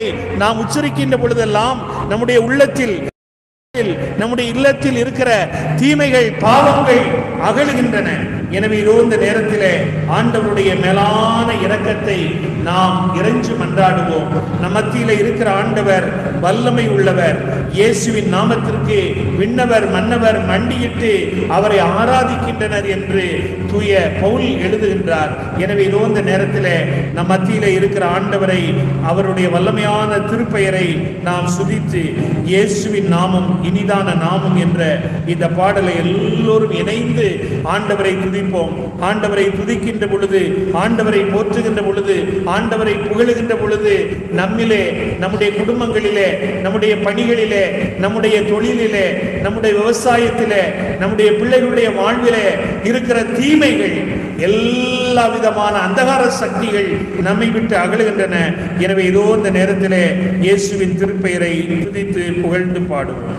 நாம் உச்சரிக்கின்ற பொழுதெல்லாம் நம்முடைய உள்ளத்தில் நம்முடைய இல்லத்தில் இருக்கிற தீமைகள் பாவங்கள் அகலுகின்றன எனவே இதோ இந்த நேரத்திலே ஆண்டவருடைய மேலான இரக்கத்தை நாம் இறைஞ்சு மன்றாடுவோம் நம் மத்தியில இருக்கிற ஆண்டவர் வல்லமை உள்ளவர் இயேசுவின் நாமத்திற்கு விண்ணவர் மன்னவர் மண்டியிட்டு அவரை ஆராதிக்கின்றனர் என்று தூய பவுல் எழுதுகின்றார் எனவே இதோ இந்த நேரத்திலே நம் மத்தியில இருக்கிற ஆண்டவரை அவருடைய வல்லமையான திருப்பெயரை நாம் சுதித்து இயேசுவின் நாமம் இனிதான நாமம் என்ற இந்த பாடலை எல்லோரும் இணைந்து ஆண்டவரை துதிப்போம் ஆண்டவரை துதிக்கின்ற பொழுது ஆண்டவரை போற்றுகின்ற பொழுது ஆண்டவரை புகழுகின்ற பொழுது நம்மிலே நம்முடைய குடும்பங்களிலே நம்முடைய பணிகளிலே நம்முடைய தொழிலிலே நம்முடைய விவசாயத்திலே நம்முடைய பிள்ளைகளுடைய வாழ்விலே இருக்கிற தீமைகள் எல்லா விதமான அந்தகார சக்திகள் நம்மை விட்டு அகலுகின்றன எனவே இதோ இந்த நேரத்திலே இயேசுவின் திருப்பெயரை துதித்து புகழ்ந்து பாடுவோம்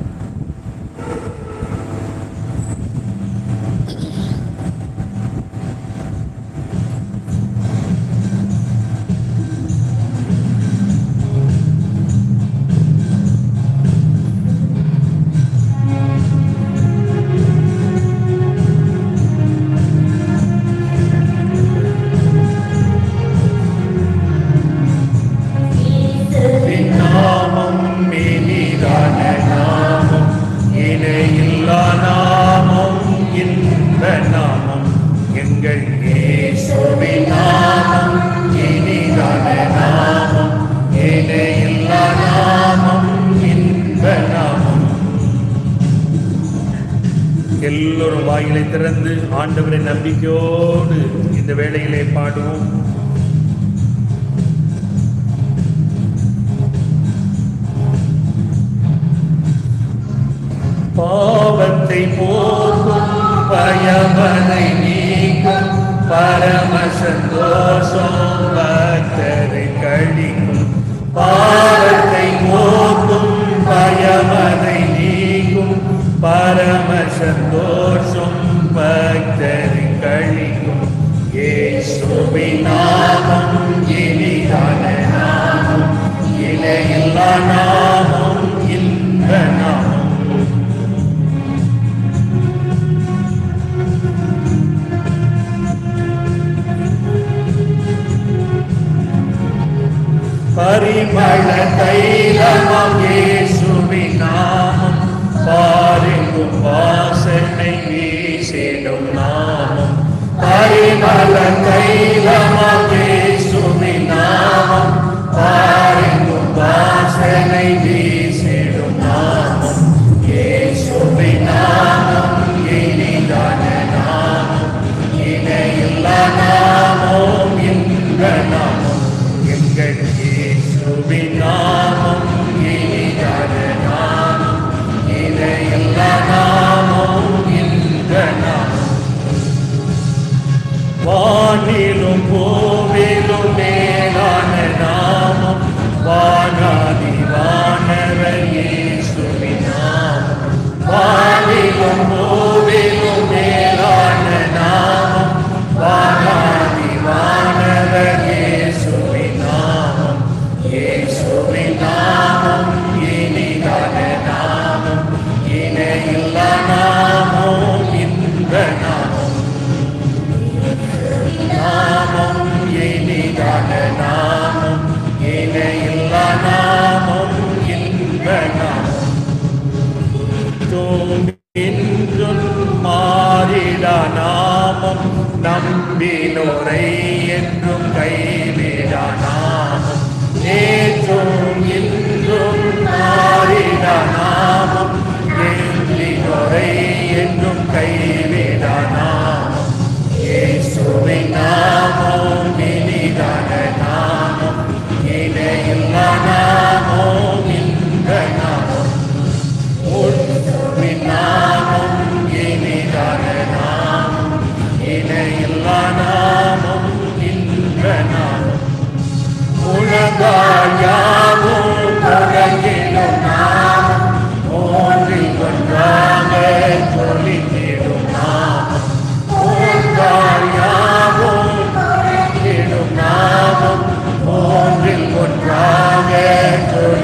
நாமம் இனிதான நாமம் இணையில்லா நாமம் இன்ப நாமம் எங்கள் இயேசுவின் நாமம் இனிதான நாமம் இணையில்லா நாமம் இன்ப நாமம் எல்லோரும் வாயிலை திறந்து ஆண்டவரின் நம்பிக்கையோடு இந்த வேளையிலே பாடுவோம் பாவத்தை போக்கும் பயமனை நீக்கும் பரம சந்தோஷம் பக்தரை கழிக்கும் பாவத்தை போக்கும் பயமனை நீக்கும் பரம சந்தோஷம் பக்தரை கழிக்கும் இயேசுவின் நாமம் இனிதான நாமம் இணையில்லா நாமம் இன்ப நாமம் பரிமள தைலமாம் இயேசுவின் நாமம் பாருங்கும் வாசனை வீசிடும் நாமம் பரிமள தைலமாம் இயேசுவின் நாமம் பாருங்கும் வாசனை வீசிடும் நாமம் இயேசுவின் நாமம் இனிதான நாமம் இணையில்லா நாமம் இன்ப நாமம் எங்கள் இயேசுவின் நாமம் இனிதான நாமம் இணையில்லா நாமம் இன்ப நாமம் வானிலும் பூவிலும் மேலான நாமம் வானாதி வானவர் இயேசுவின் நாமம் வானிலும் பூவிலும் மேலான நாமம் வானாதி வானவர் இயேசுவின் நாமம் இயேசுவின் நாமம் இனிதான நாமம் இணையில்லா நாமம் இன்ப நாமம் நாமம் இனிதான நாமம் இணையில்லா நாமம் இன்ப நாமம் தூங்கின்றும் மாறிடா நாமம் நம்பினோரை என்றும் கைவிடா நாமம் நேற்றும் இன்றும் மாறிடா நாமம் நம்பினோரை என்றும் கைவிடா நாமம் இயேசுவின் நாமம் இனிதான நாமம் இணையில்லா நாமம் இன்ப நாமம் உன் நாமம் இனிதான நாமம் இணையில்லா நாமம்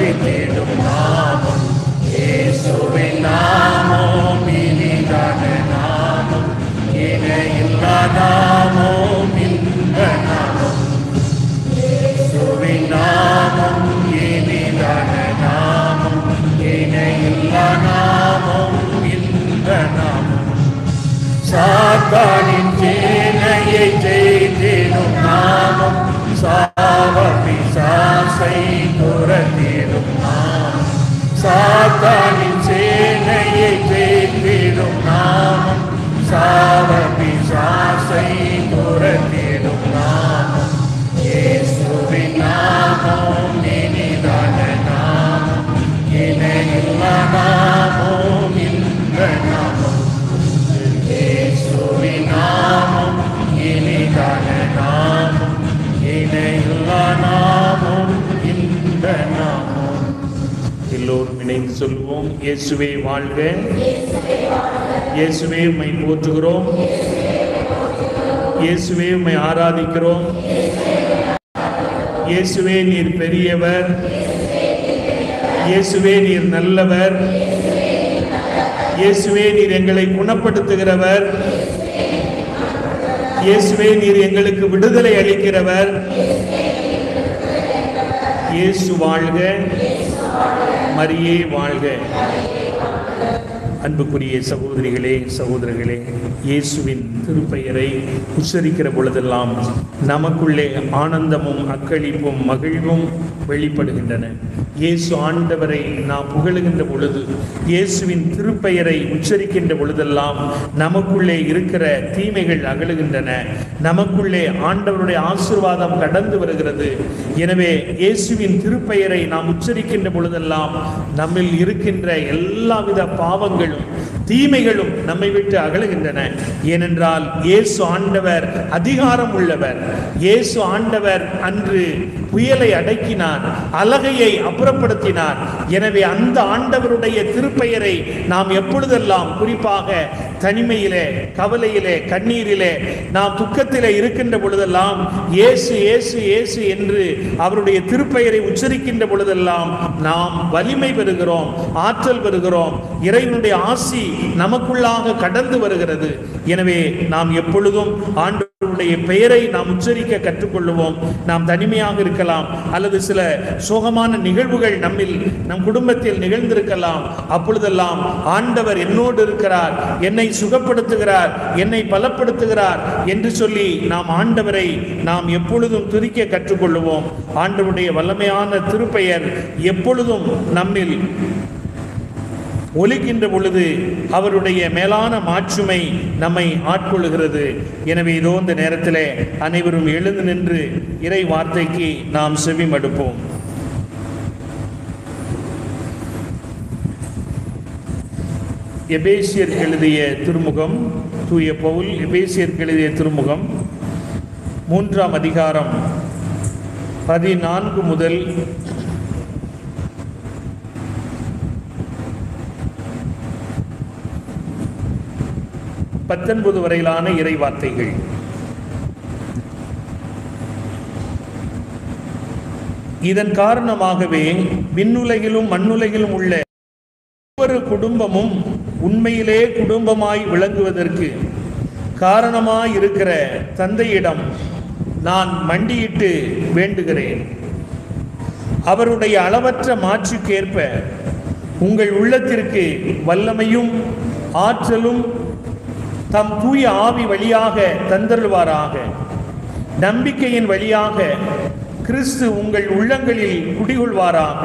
அளித்திடும் நாமம் இயேசுவின் நாமம் இனிதான நாமம் இணையில்லா நாமம் இந்த நாமம் இயேசுவின் நாமம் இனிதான நாமம் இணையில்லா நாமம் இந்த நாமம் சாத்தானின் சேனையை ஜெயித்திடும் நாமம் சாவ பிசாசை துரத்திடும் நாமம் சாத்தானின் சேனையை ஜெயித்திடும் நாமம் சாவ பிசாசை துரத்திடும் நாமம் இயேசுவின் நாமம் இனிதான நாமம் இணையில்லா நாமம் இந்த நாமம் இயேசுவின் நாமம் இனிதான நாமம் இணையில்லா நாமம் இந்த நாமம் எல்லோரும் இணைந்து சொல்வோம் இயேசுவே வாழ்க இயேசுவே உம்மை போற்றுகிறோம் இயேசுவே உம்மை ஆராதிக்கிறோம் இயேசுவே நீர் பெரியவர் இயேசுவே நீர் நல்லவர் இயேசுவே நீர் எங்களை குணப்படுத்துகிறவர் இயேசுவே நீர் எங்களுக்கு விடுதலை அளிக்கிறவர் இயேசு வாழ்க மரியே வாழ்க அன்புக்குரிய சகோதரிகளே சகோதரர்களே இயேசுவின் திருப்பெயரை உச்சரிக்கிற பொழுதெல்லாம் நமக்குள்ளே ஆனந்தமும் அக்களிப்பும் மகிழ்வும் வெளிப்படுகின்றன இயேசு ஆண்டவரை நாம் புகழுகின்ற பொழுது இயேசுவின் திருப்பெயரை உச்சரிக்கின்ற பொழுதெல்லாம் நமக்குள்ளே இருக்கிற தீமைகள் அகலுகின்றன நமக்குள்ளே ஆண்டவருடைய ஆசீர்வாதம் கடந்து வருகிறது எனவே இயேசுவின் திருப்பெயரை நாம் உச்சரிக்கின்ற பொழுதெல்லாம் நம்மில் இருக்கின்ற எல்லாவித பாவங்களும் தீமைகளும் நம்மை விட்டு அகலுகின்றன ஏனென்றால் இயேசு ஆண்டவர் அதிகாரம் உள்ளவர் இயேசு ஆண்டவர் அன்று புயலை அடக்கினார் அலகையை அப்புறப்படுத்தினார் எனவே அந்த ஆண்டவருடைய திருப்பெயரை நாம் எப்பொழுதெல்லாம் குறிப்பாக தனிமையிலே கவலையிலே கண்ணீரிலே நாம் துக்கத்திலே இருக்கின்ற பொழுதெல்லாம் இயேசு இயேசு இயேசு என்று அவருடைய திருப்பெயரை உச்சரிக்கின்ற பொழுதெல்லாம் நாம் வலிமை பெறுகிறோம் ஆற்றல் பெறுகிறோம் இறைவனுடைய ஆசி நமக்குள்ளாக கடந்து வருகிறது எனவே நாம் எப்பொழுதும் ஆண்டவருடைய பெயரை நாம் உச்சரிக்க கற்றுக்கொள்ளுவோம் நாம் தனிமையாக இருக்கலாம் அல்லது சில சோகமான நிகழ்வுகள் நம்மில் நம் குடும்பத்தில் நிகழ்ந்திருக்கலாம் அப்பொழுதெல்லாம் ஆண்டவர் என்னோடு இருக்கிறார் என்னை சுகப்படுத்துகிறார் என்னை பலப்படுத்துகிறார் என்று சொல்லி நாம் ஆண்டவரை நாம் எப்பொழுதும் துதிக்க கற்றுக்கொள்ளுவோம் ஆண்டவருடைய வல்லமையான திருப்பெயர் எப்பொழுதும் நம்மில் ஒலிக்கின்ற பொழுது அவருடைய மேலான மாட்சிமை நம்மை ஆட்கொள்ளுகிறது எனவே இதோ இந்த நேரத்திலே அனைவரும் எழுந்து நின்று இறை வார்த்தைக்கு நாம் செவி மடுப்போம் எபேசியர் எழுதிய திருமுகம் தூய பவுல் எபேசியர் எழுதிய திருமுகம் மூன்றாம் அதிகாரம் பதினான்கு முதல் பத்தொன்பது வரையிலான இறை வார்த்தைகள் இதன் காரணமாகவே விண்ணுலகிலும் மண்ணுலகிலும் உள்ள ஒவ்வொரு குடும்பமும் உண்மையிலே குடும்பமாய் விளங்குவதற்கு காரணமாய் இருக்கிற தந்தையிடம் நான் மண்டியிட்டு வேண்டுகிறேன் அவருடைய அளவற்ற மாற்றுக்கேற்ப உங்கள் உள்ளத்திற்கு வல்லமையும் ஆற்றலும் தம் தூய ஆவி வழியாக தந்தருள்வாராக நம்பிக்கையின் வழியாக கிறிஸ்து உங்கள் உள்ளங்களில் குடிகொள்வாராக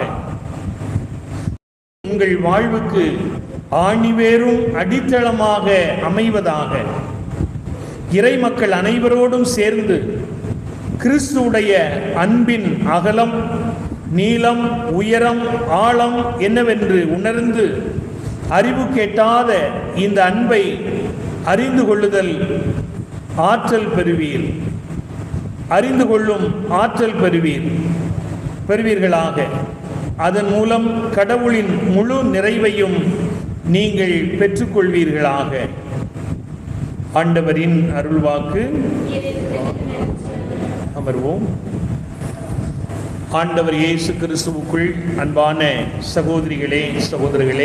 உங்கள் வாழ்வுக்கு ஆணிவேரும் அடித்தளமாக அமைவதாக இறை மக்கள் அனைவரோடும் சேர்ந்து கிறிஸ்துவுடைய அன்பின் அகலம் நீளம் உயரம் ஆழம் என்னவென்று உணர்ந்து அறிவு கேட்டாத இந்த அன்பை அறிந்து கொள்ளுதல் ஆற்றல் பெறுவீர் அறிந்து கொள்ளும் ஆற்றல் பெறுவீர் பெறுவீர்களாக அதன் மூலம் கடவுளின் முழு நிறைவையும் நீங்கள் பெற்றுக்கொள்வீர்களாக ஆண்டவரின் அருள்வாக்கு அமர்வோம் ஆண்டவர் இயேசு கிறிஸ்துவுக்குள் அன்பான சகோதரிகளே சகோதரர்களே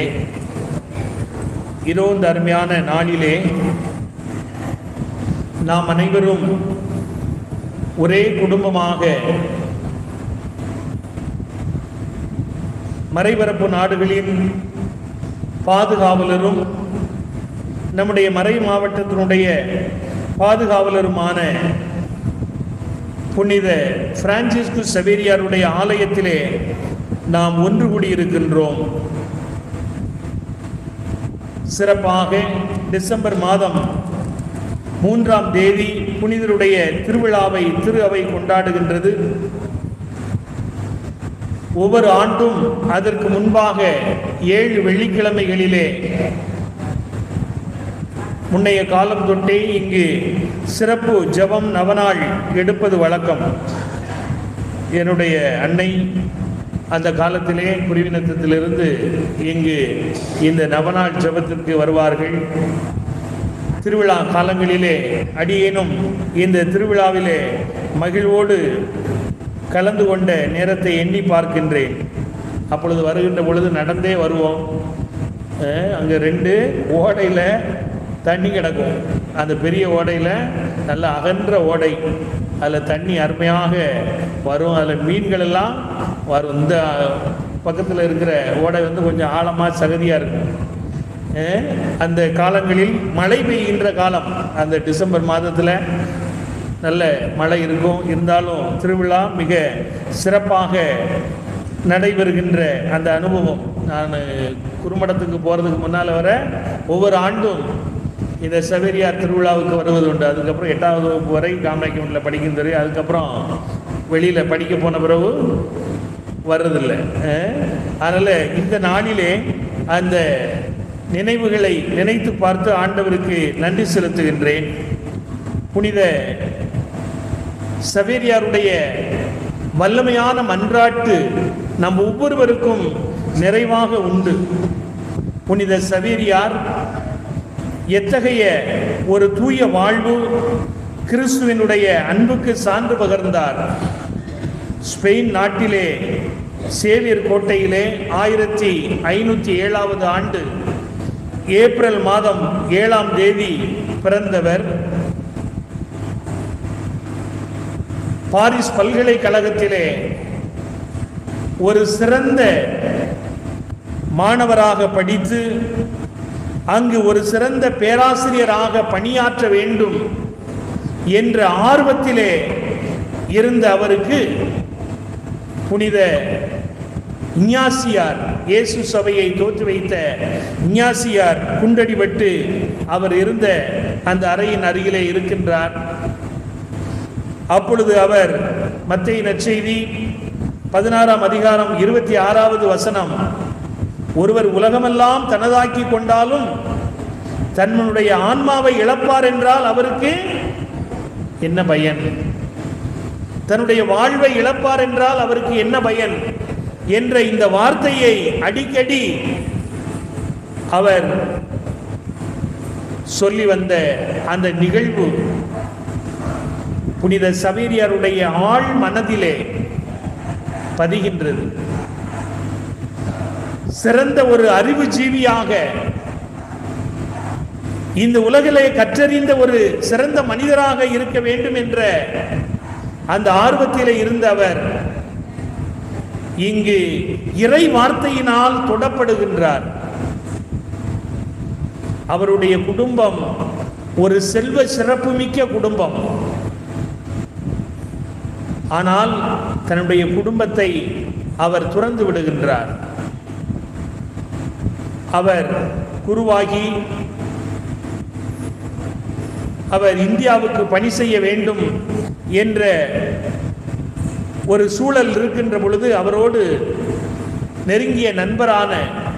இதோ இந்த அருமையான நாளிலே நாம் அனைவரும் ஒரே குடும்பமாக மறைபரப்பு நாடுகளின் பாதுகாவலரும் நம்முடைய மறை மாவட்டத்தினுடைய பாதுகாவலருமான புனித பிரான்சிஸ்கு சவேரியாருடைய ஆலயத்திலே நாம் ஒன்று கூடியிருக்கின்றோம் சிறப்பாக டிசம்பர் மாதம் மூன்றாம் தேதி புனிதருடைய திருவிழாவை திரு அவை கொண்டாடுகின்றது ஒவ்வொரு ஆண்டும் அதற்கு முன்பாக ஏழு வெள்ளிக்கிழமைகளிலே முன்னைய காலம் தொட்டே இங்கு சிறப்பு ஜெபம் நவநாள் எடுப்பது வழக்கம் என்னுடைய அன்னை அந்த காலத்திலே குருவினத்திலிருந்து இங்கு இந்த நவநாள் ஜெபத்திற்கு வருவார்கள் திருவிழா காலங்களிலே அடியேனும் இந்த திருவிழாவிலே மகிழ்வோடு கலந்து கொண்ட நேரத்தை எண்ணி பார்க்கின்றேன் அப்பொழுது வருகின்ற பொழுது நடந்தே வருவோம் அங்கே ரெண்டு ஓடையில் தண்ணி கிடக்கும் அந்த பெரிய ஓடையில் நல்ல அகன்ற ஓடை அதில் தண்ணி அருமையாக வரும் அதில் மீன்கள் எல்லாம் வரும் இந்த பக்கத்தில் இருக்கிற ஓடை வந்து கொஞ்சம் ஆழமாக சகதியாக இருக்கும் அஹ் அந்த காலங்களில் மழை பெய்கின்ற காலம் அந்த டிசம்பர் மாதத்தில் நல்ல மழை இருக்கும் இருந்தாலும் திருவிழா மிக சிறப்பாக நடைபெறுகின்ற அந்த அனுபவம் நான் குறுமடத்துக்கு போகிறதுக்கு முன்னால் வர ஒவ்வொரு ஆண்டும் இந்த சவேரியார் திருவிழாவுக்கு வருவது உண்டு அதுக்கப்புறம் எட்டாவது வகுப்பு வரை காமராக்கியமில் படிக்கின்றது அதுக்கப்புறம் வெளியில் படிக்க போன பிறகு வர்றதில்லை அதனால் இந்த நாளிலே அந்த நினைவுகளை நினைத்து பார்த்து ஆண்டவருக்கு நன்றி செலுத்துகின்றேன் புனித சவேரியாருடைய வல்லமையான மன்றாட்டு நம் ஒவ்வொருவருக்கும் நிறைவாக உண்டு புனித சவேரியார் எத்தகைய ஒரு தூய வாழ்வு கிறிஸ்துவனுடைய அன்புக்கு சான்று பகர்ந்தார் ஸ்பெயின் நாட்டிலே சேவியர் கோட்டையிலே ஆயிரத்தி ஐநூற்றி ஏழாவது ஆண்டு ஏப்ரல் மாதம் ஏழாம் தேதி பிறந்தவர் பாரிஸ் பல்கலைக்கழகத்திலே ஒரு சிறந்த மாணவராக படித்து அங்கு ஒரு சிறந்த பேராசிரியராக பணியாற்ற வேண்டும் என்ற ஆர்வத்திலே இருந்த அவருக்கு புனித இஞ்ஞாசியார் இயேசு சபையை தோற்று வைத்த இஞ்ஞாசியார் குண்டடிபட்டு அவர் இருந்த அந்த அறையின் அருகிலே இருக்கின்றார் அப்பொழுது அவர் மத்திய நற்செய்தி பதினாறாம் அதிகாரம் இருபத்தி ஆறாவது வசனம் ஒருவர் உலகமெல்லாம் தனதாக்கி கொண்டாலும் தன்னுடைய ஆன்மாவை இழப்பார் என்றால் அவருக்கு என்ன பயன் தன்னுடைய வாழ்வை இழப்பார் என்றால் அவருக்கு என்ன பயன் என்ற இந்த வார்த்தையை அடிக்கடி அவர் சொல்லி வந்த அந்த நிகழ்வு புனித சவேரியாருடைய ஆழ் மனதிலே பதிகின்றது சிறந்த ஒரு அறிவு ஜீவியாக இந்த உலகிலே கற்றறிந்த ஒரு சிறந்த மனிதராக இருக்க வேண்டும் என்ற அந்த ஆர்வத்திலே இருந்த அவர் இங்கு இறை வார்த்தையினால் தொடப்படுகின்றார் அவருடைய குடும்பம் ஒரு செல்வ சிறப்புமிக்க குடும்பம் ஆனால் தன்னுடைய குடும்பத்தை அவர் துறந்து விடுகின்றார் அவர் குருவாகி அவர் இந்தியாவுக்கு பணி செய்ய வேண்டும் என்ற ஒரு சூழல் இருக்கின்ற பொழுது அவரோடு நெருங்கிய நண்பரான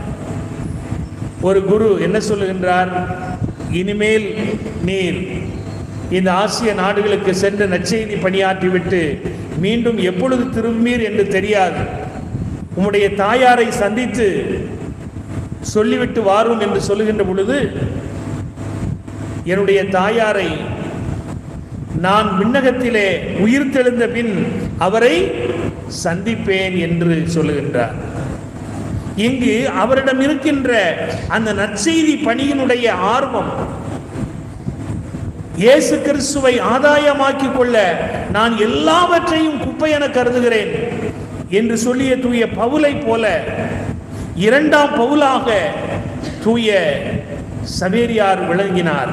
ஒரு குரு என்ன சொல்லுகின்றார் இனிமேல் நீர் இந்த ஆசிய நாடுகளுக்கு சென்று நற்செய்தி பணியாற்றிவிட்டு மீண்டும் எப்பொழுது திரும்பீர் என்று தெரியாது உம்முடைய தாயாரை சந்தித்து சொல்லிவிட்டு வாரும் என்று சொல்லுகின்ற பொழுது என்னுடைய தாயாரை நான் விண்ணகத்திலே உயிர் தெழுந்த பின் அவரை சந்திப்பேன் என்று சொல்லுகின்றார் இங்கு அவரிடம் இருக்கின்ற அந்த நற்செய்தி பணியினுடைய ஆர்வம் இயேசு கிறிஸ்துவை ஆதாயமாக்கிக் கொள்ள நான் எல்லாவற்றையும் குப்பை என கருதுகிறேன் என்று சொல்லிய தூய பவுலை போல இரண்டாம் பவுலாக தூய சவேரியார் விளங்கினார்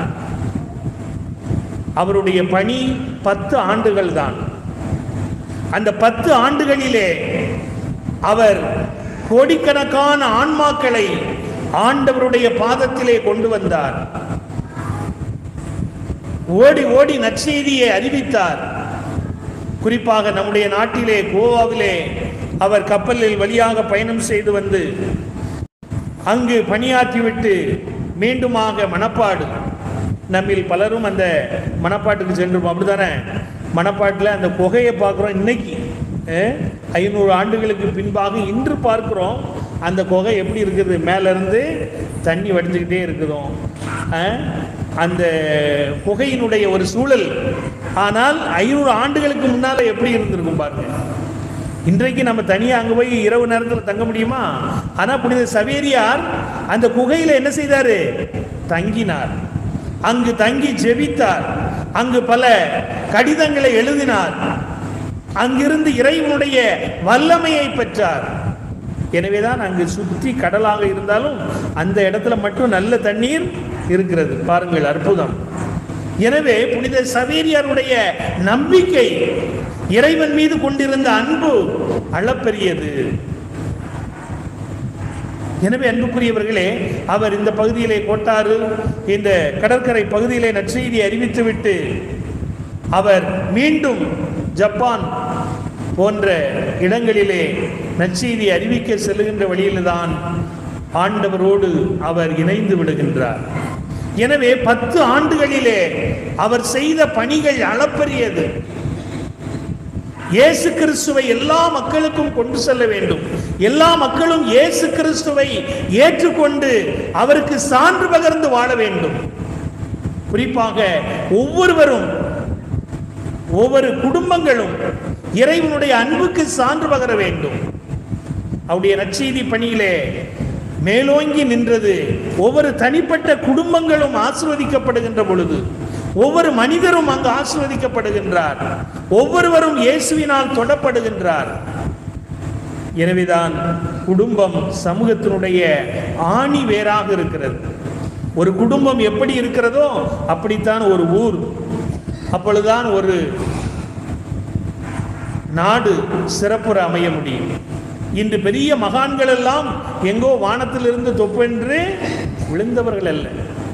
அவருடைய பணி பத்து ஆண்டுகள் தான் அந்த பத்து ஆண்டுகளிலே அவர் கோடிக்கணக்கான ஆன்மாக்களை ஆண்டவருடைய பாதத்திலே கொண்டு வந்தார் ஓடி ஓடி நற்செய்தியை அறிவித்தார் குறிப்பாக நம்முடைய நாட்டிலே கோவாவிலே அவர் கப்பலில் வழியாக பயணம் செய்து வந்து அங்கு பணியாற்றிவிட்டு மீண்டுமாக மணப்பாடு நம்மில் பலரும் அந்த மணப்பாட்டுக்கு சென்றும் அப்படிதானே மணப்பாட்டில் அந்த குகையை பார்க்குறோம் இன்னைக்கு அஹ், ஐநூறு ஆண்டுகளுக்கு பின்பாக இன்று பார்க்கிறோம் அந்த குகை எப்படி இருக்குது மேல இருந்து தண்ணி வடிஞ்சுக்கிட்டே இருக்குதும் அஹ், அந்த குகையினுடைய ஒரு சூழல் ஆனால் ஐநூறு ஆண்டுகளுக்கு முன்னால எப்படி இருந்திருக்கும் பாருங்க இன்றைக்கு நம்ம தனியாக அங்கே போய் இரவு நேரத்தில் தங்க முடியுமா ஆனால் புனித சவேரியார் அந்த குகையில் என்ன செய்தாரு தங்கினார் அங்கு தங்கி ஜெபித்தார் அங்கு பல கடிதங்களை எழுதினார் அங்கிருந்து இறைவனுடைய வல்லமையை பெற்றார் எனவேதான் அங்கு சுற்றி கடலாக இருந்தாலும் அந்த இடத்துல மட்டும் நல்ல தண்ணீர் இருக்கிறது பாருங்கள் அற்புதம் எனவே புனித சவேரியாருடைய நம்பிக்கை இறைவன் மீது கொண்டிருந்த அன்பு அளப்பெரியது எனவே அன்புக்குரியவர்களே அவர் இந்த பகுதியிலே கோட்டாறு இந்த கடற்கரை பகுதியிலே நற்செய்தி அறிவித்துவிட்டு அவர் மீண்டும் ஜப்பான் போன்ற இடங்களிலே நற்செய்தி அறிவிக்க செல்லுகின்ற வழியில்தான் ஆண்டவரோடு அவர் இணைந்து விடுகின்றார் எனவே பத்து ஆண்டுகளிலே அவர் செய்த பணிகள் அளப்பரியது இயேசு கிறிஸ்துவை எல்லா மக்களுக்கும் கொண்டு செல்ல வேண்டும் எல்லா மக்களும் இயேசு கிறிஸ்துவை ஏற்றுக்கொண்டு அவருக்கு சான்று பகர்ந்து வாழ வேண்டும் குறிப்பாக ஒவ்வொருவரும் ஒவ்வொரு குடும்பங்களும் இறைவனுடைய அன்புக்கு சான்று பகர வேண்டும் அவருடைய நற்செய்தி பணியிலே மேலோங்கி நின்றது ஒவ்வொரு தனிப்பட்ட குடும்பங்களும் ஆசிர்வதிக்கப்படுகின்ற பொழுது ஒவ்வொரு மனிதரும் அங்கு ஆசிர்வதிக்கப்படுகின்றார் ஒவ்வொருவரும் இயேசுவினால் தொடப்படுகின்றார் எனவேதான் குடும்பம் சமூகத்தினுடைய ஆணி வேராக இருக்கிறது ஒரு குடும்பம் எப்படி இருக்கிறதோ அப்படித்தான் ஒரு ஊர் அப்பொழுதுதான் ஒரு நாடு சிறப்புற அமைய முடியும் இன்று பெரிய மகான்கள் எல்லாம் எங்கோ வானத்திலிருந்து தொப்பென்று விழுந்தவர்கள் அல்ல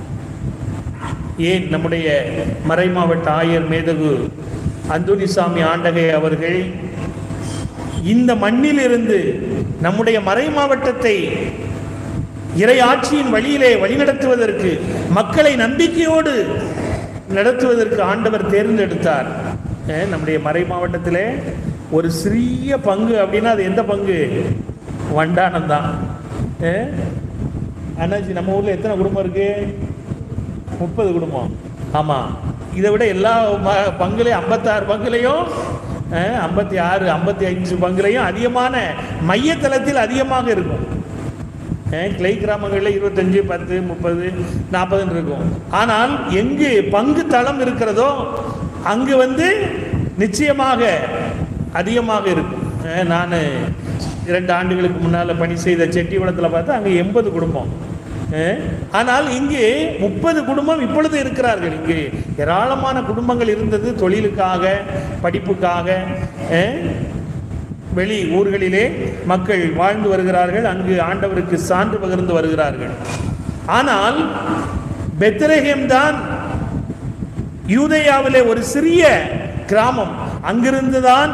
ஏன் நம்முடைய மறைமாவட்ட ஆயர் மேதகு அந்தோனிசாமி ஆண்டகை அவர்கள் இந்த மண்ணிலிருந்து நம்முடைய மறை மாவட்டத்தை இறை ஆட்சியின் வழியிலே வழிநடத்துவதற்கு மக்களை நம்பிக்கையோடு நடத்துவதற்கு ஆண்டவர் தேர்ந்தெடுத்தார் அஹ் நம்முடைய மறை மாவட்டத்திலே ஒரு சிறிய பங்கு அப்படின்னா அது எந்த பங்கு வண்டானம் தான் அண்ணாச்சி நம்ம ஊர்ல எத்தனை குடும்பம் இருக்கு முப்பது குடும்பம் ஆமாம் இதை விட எல்லா ம- பங்குலையும் ஐம்பத்தாறு பங்குலையும் ஐம்பத்தி ஆறு ஐம்பத்தி அஞ்சு பங்குலையும் அதிகமான மையத்தளத்தில் அதிகமாக இருக்கும் அஹ், கிளை கிராமங்களில் இருபத்தஞ்சு பத்து முப்பது நாற்பதுன்னு இருக்கும் ஆனால் எங்கு பங்கு தளம் இருக்கிறதோ அங்கு வந்து நிச்சயமாக அதிகமாக இருக்கும் நான் இரண்டு ஆண்டுகளுக்கு முன்னால் பணி செய்த செட்டிகுளத்தில் பார்த்தா அங்கே எண்பது குடும்பம் அஹ், ஆனால் இங்கு முப்பது குடும்பம் இப்பொழுது இருக்கிறார்கள் இங்கு ஏராளமான குடும்பங்கள் இருந்தது தொழிலுக்காக படிப்புக்காக அஹ், வெளி ஊர்களிலே மக்கள் வாழ்ந்து வருகிறார்கள் அங்கு ஆண்டவருக்கு சான்று பகிர்ந்து வருகிறார்கள் ஆனால் பெத்லஹேம் தான் யூதேயாவிலே ஒரு சிறிய கிராமம் அங்கிருந்து தான்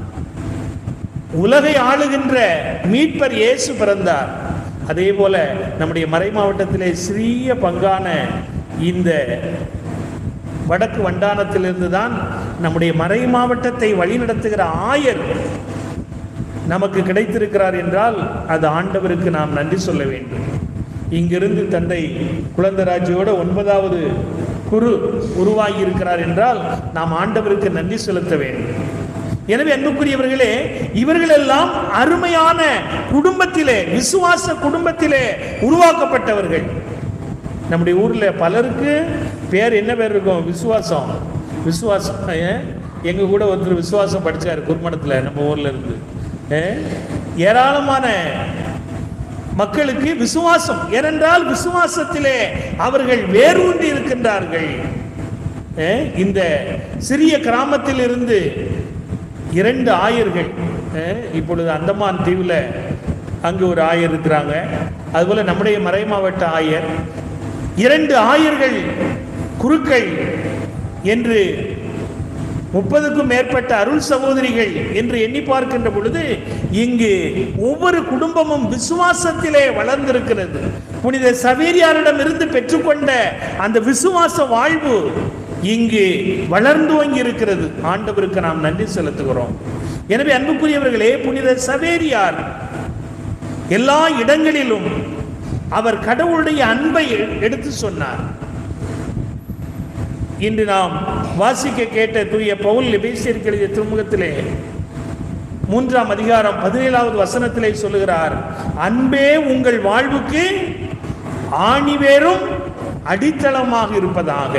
உலகை ஆளுகின்ற மீட்பர் இயேசு பிறந்தார் அதே போல நம்முடைய மறை மாவட்டத்திலே சிறிய பங்கான இந்த வடக்கு வண்டானத்திலிருந்து தான் நம்முடைய மறை மாவட்டத்தை வழிநடத்துகிற ஆயர் நமக்கு கிடைத்திருக்கிறார் என்றால் அது ஆண்டவருக்கு நாம் நன்றி சொல்ல வேண்டும் இங்கிருந்து தந்தை குழந்தராஜோட ஒன்பதாவது குரு உருவாகி இருக்கிறார் என்றால் நாம் ஆண்டவருக்கு நன்றி செலுத்த வேண்டும் எனவே அன்புக்குரியவர்களே இவர்கள் எல்லாம் அருமையான குடும்பத்திலே விசுவாச குடும்பத்திலே உருவாக்கப்பட்டவர்கள் நம்முடைய ஊர்ல பலருக்கு பேர் என்ன பேர் இருக்கும் விசுவாசம் விசுவாசம் ஏன்? எங்க கூட ஒருத்தர் விசுவாசம் படிச்சாரு குருமணத்துல நம்ம ஊர்ல இருந்து ஏன்? ஏராளமான மக்களுக்கு விசுவாசம் ஏனென்றால் விசுவாசத்திலே அவர்கள் வேரூன்றி இருக்கின்றார்கள் அஹ் இந்த சிறிய கிராமத்தில் இருந்து இரண்டு ஆயர்கள் அஹ் இப்பொழுது அந்தமான் தீவில் அங்கு ஒரு ஆயர் இருக்கிறாங்க அதுபோல நம்முடைய மறை மாவட்ட ஆயர் இரண்டு ஆயர்கள் குருக்கள் என்று முப்பதுக்கும் மேற்பட்ட அருள் சகோதரிகள் என்று எண்ணி பார்க்கின்ற பொழுது இங்கு ஒவ்வொரு குடும்பமும் விசுவாசத்திலே வளர்ந்திருக்கிறது புனித சவேரியாரிடம் இருந்து பெற்றுக்கொண்ட அந்த விசுவாச வாழ்வு இங்கு வளர்ந்தோங்கி இருக்கிறது ஆண்டவருக்கு நாம் நன்றி செலுத்துகிறோம் எனவே அன்புக்குரியவர்களே புனித சவேரியார் எல்லா இடங்களிலும் அவர் கடவுளுடைய அன்பை எடுத்து சொன்னார் இன்று நாம் வாசிக்க கேட்ட தூய பவுல் எபேசியருக்கு எழுதிய திருமுகத்திலே மூன்றாம் அதிகாரம் பதினேழாவது வசனத்திலே சொல்லுகிறார் அன்பே உங்கள் வாழ்வுக்கு ஆணிவேரும் அடித்தளமாக இருப்பதாக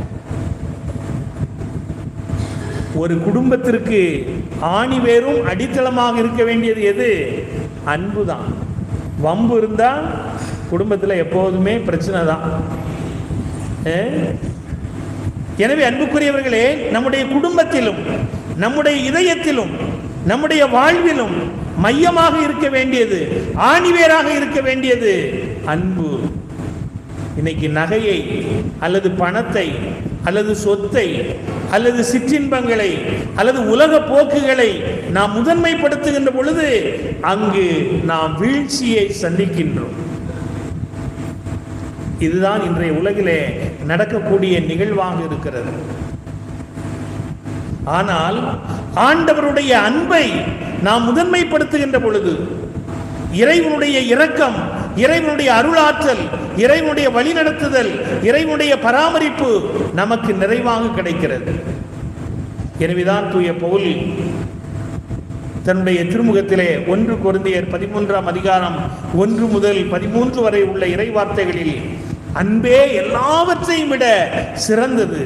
ஒரு குடும்பத்திற்கு ஆணிவேரும் அடித்தளமாக இருக்க வேண்டியது எது அன்புதான் வம்பு இருந்தா குடும்பத்தில் எப்போதுமே பிரச்சனை தான் அஹ்? எனவே அன்புக்குரியவர்களே நம்முடைய குடும்பத்திலும் நம்முடைய இதயத்திலும் நம்முடைய வாழ்விலும் மையமாக இருக்க வேண்டியது ஆணிவேராக இருக்க வேண்டியது அன்பு இன்னைக்கு நகையை அல்லது பணத்தை அல்லது சொத்தை அல்லது சிற்றின்பங்களை அல்லது உலக போக்குகளை நாம் முதன்மைப்படுத்துகின்ற பொழுது அங்கு நாம் வீழ்ச்சியை சந்திக்கின்றோம் இதுதான் இன்றைய உலகிலே நடக்கக்கூடிய நிகழ்வாக இருக்கிறது ஆனால் ஆண்டவருடைய அன்பை நாம் முதன்மைப்படுத்துகின்ற பொழுது இறைவனுடைய இரக்கம் இறைவனுடைய அருளாற்றல் இறைவனுடைய வழிநடத்துதல் இறைவனுடைய பராமரிப்பு நமக்கு நிறைவாக கிடைக்கிறது எனவேதான் தூய பவுல் தன்னுடைய திருமுகத்திலே ஒன்று கொருந்தியர் பதிமூன்றாம் அதிகாரம் ஒன்று முதல் பதிமூன்று வரை உள்ள இறை வார்த்தைகளில் அன்பே எல்லாவற்றையும் விட சிறந்தது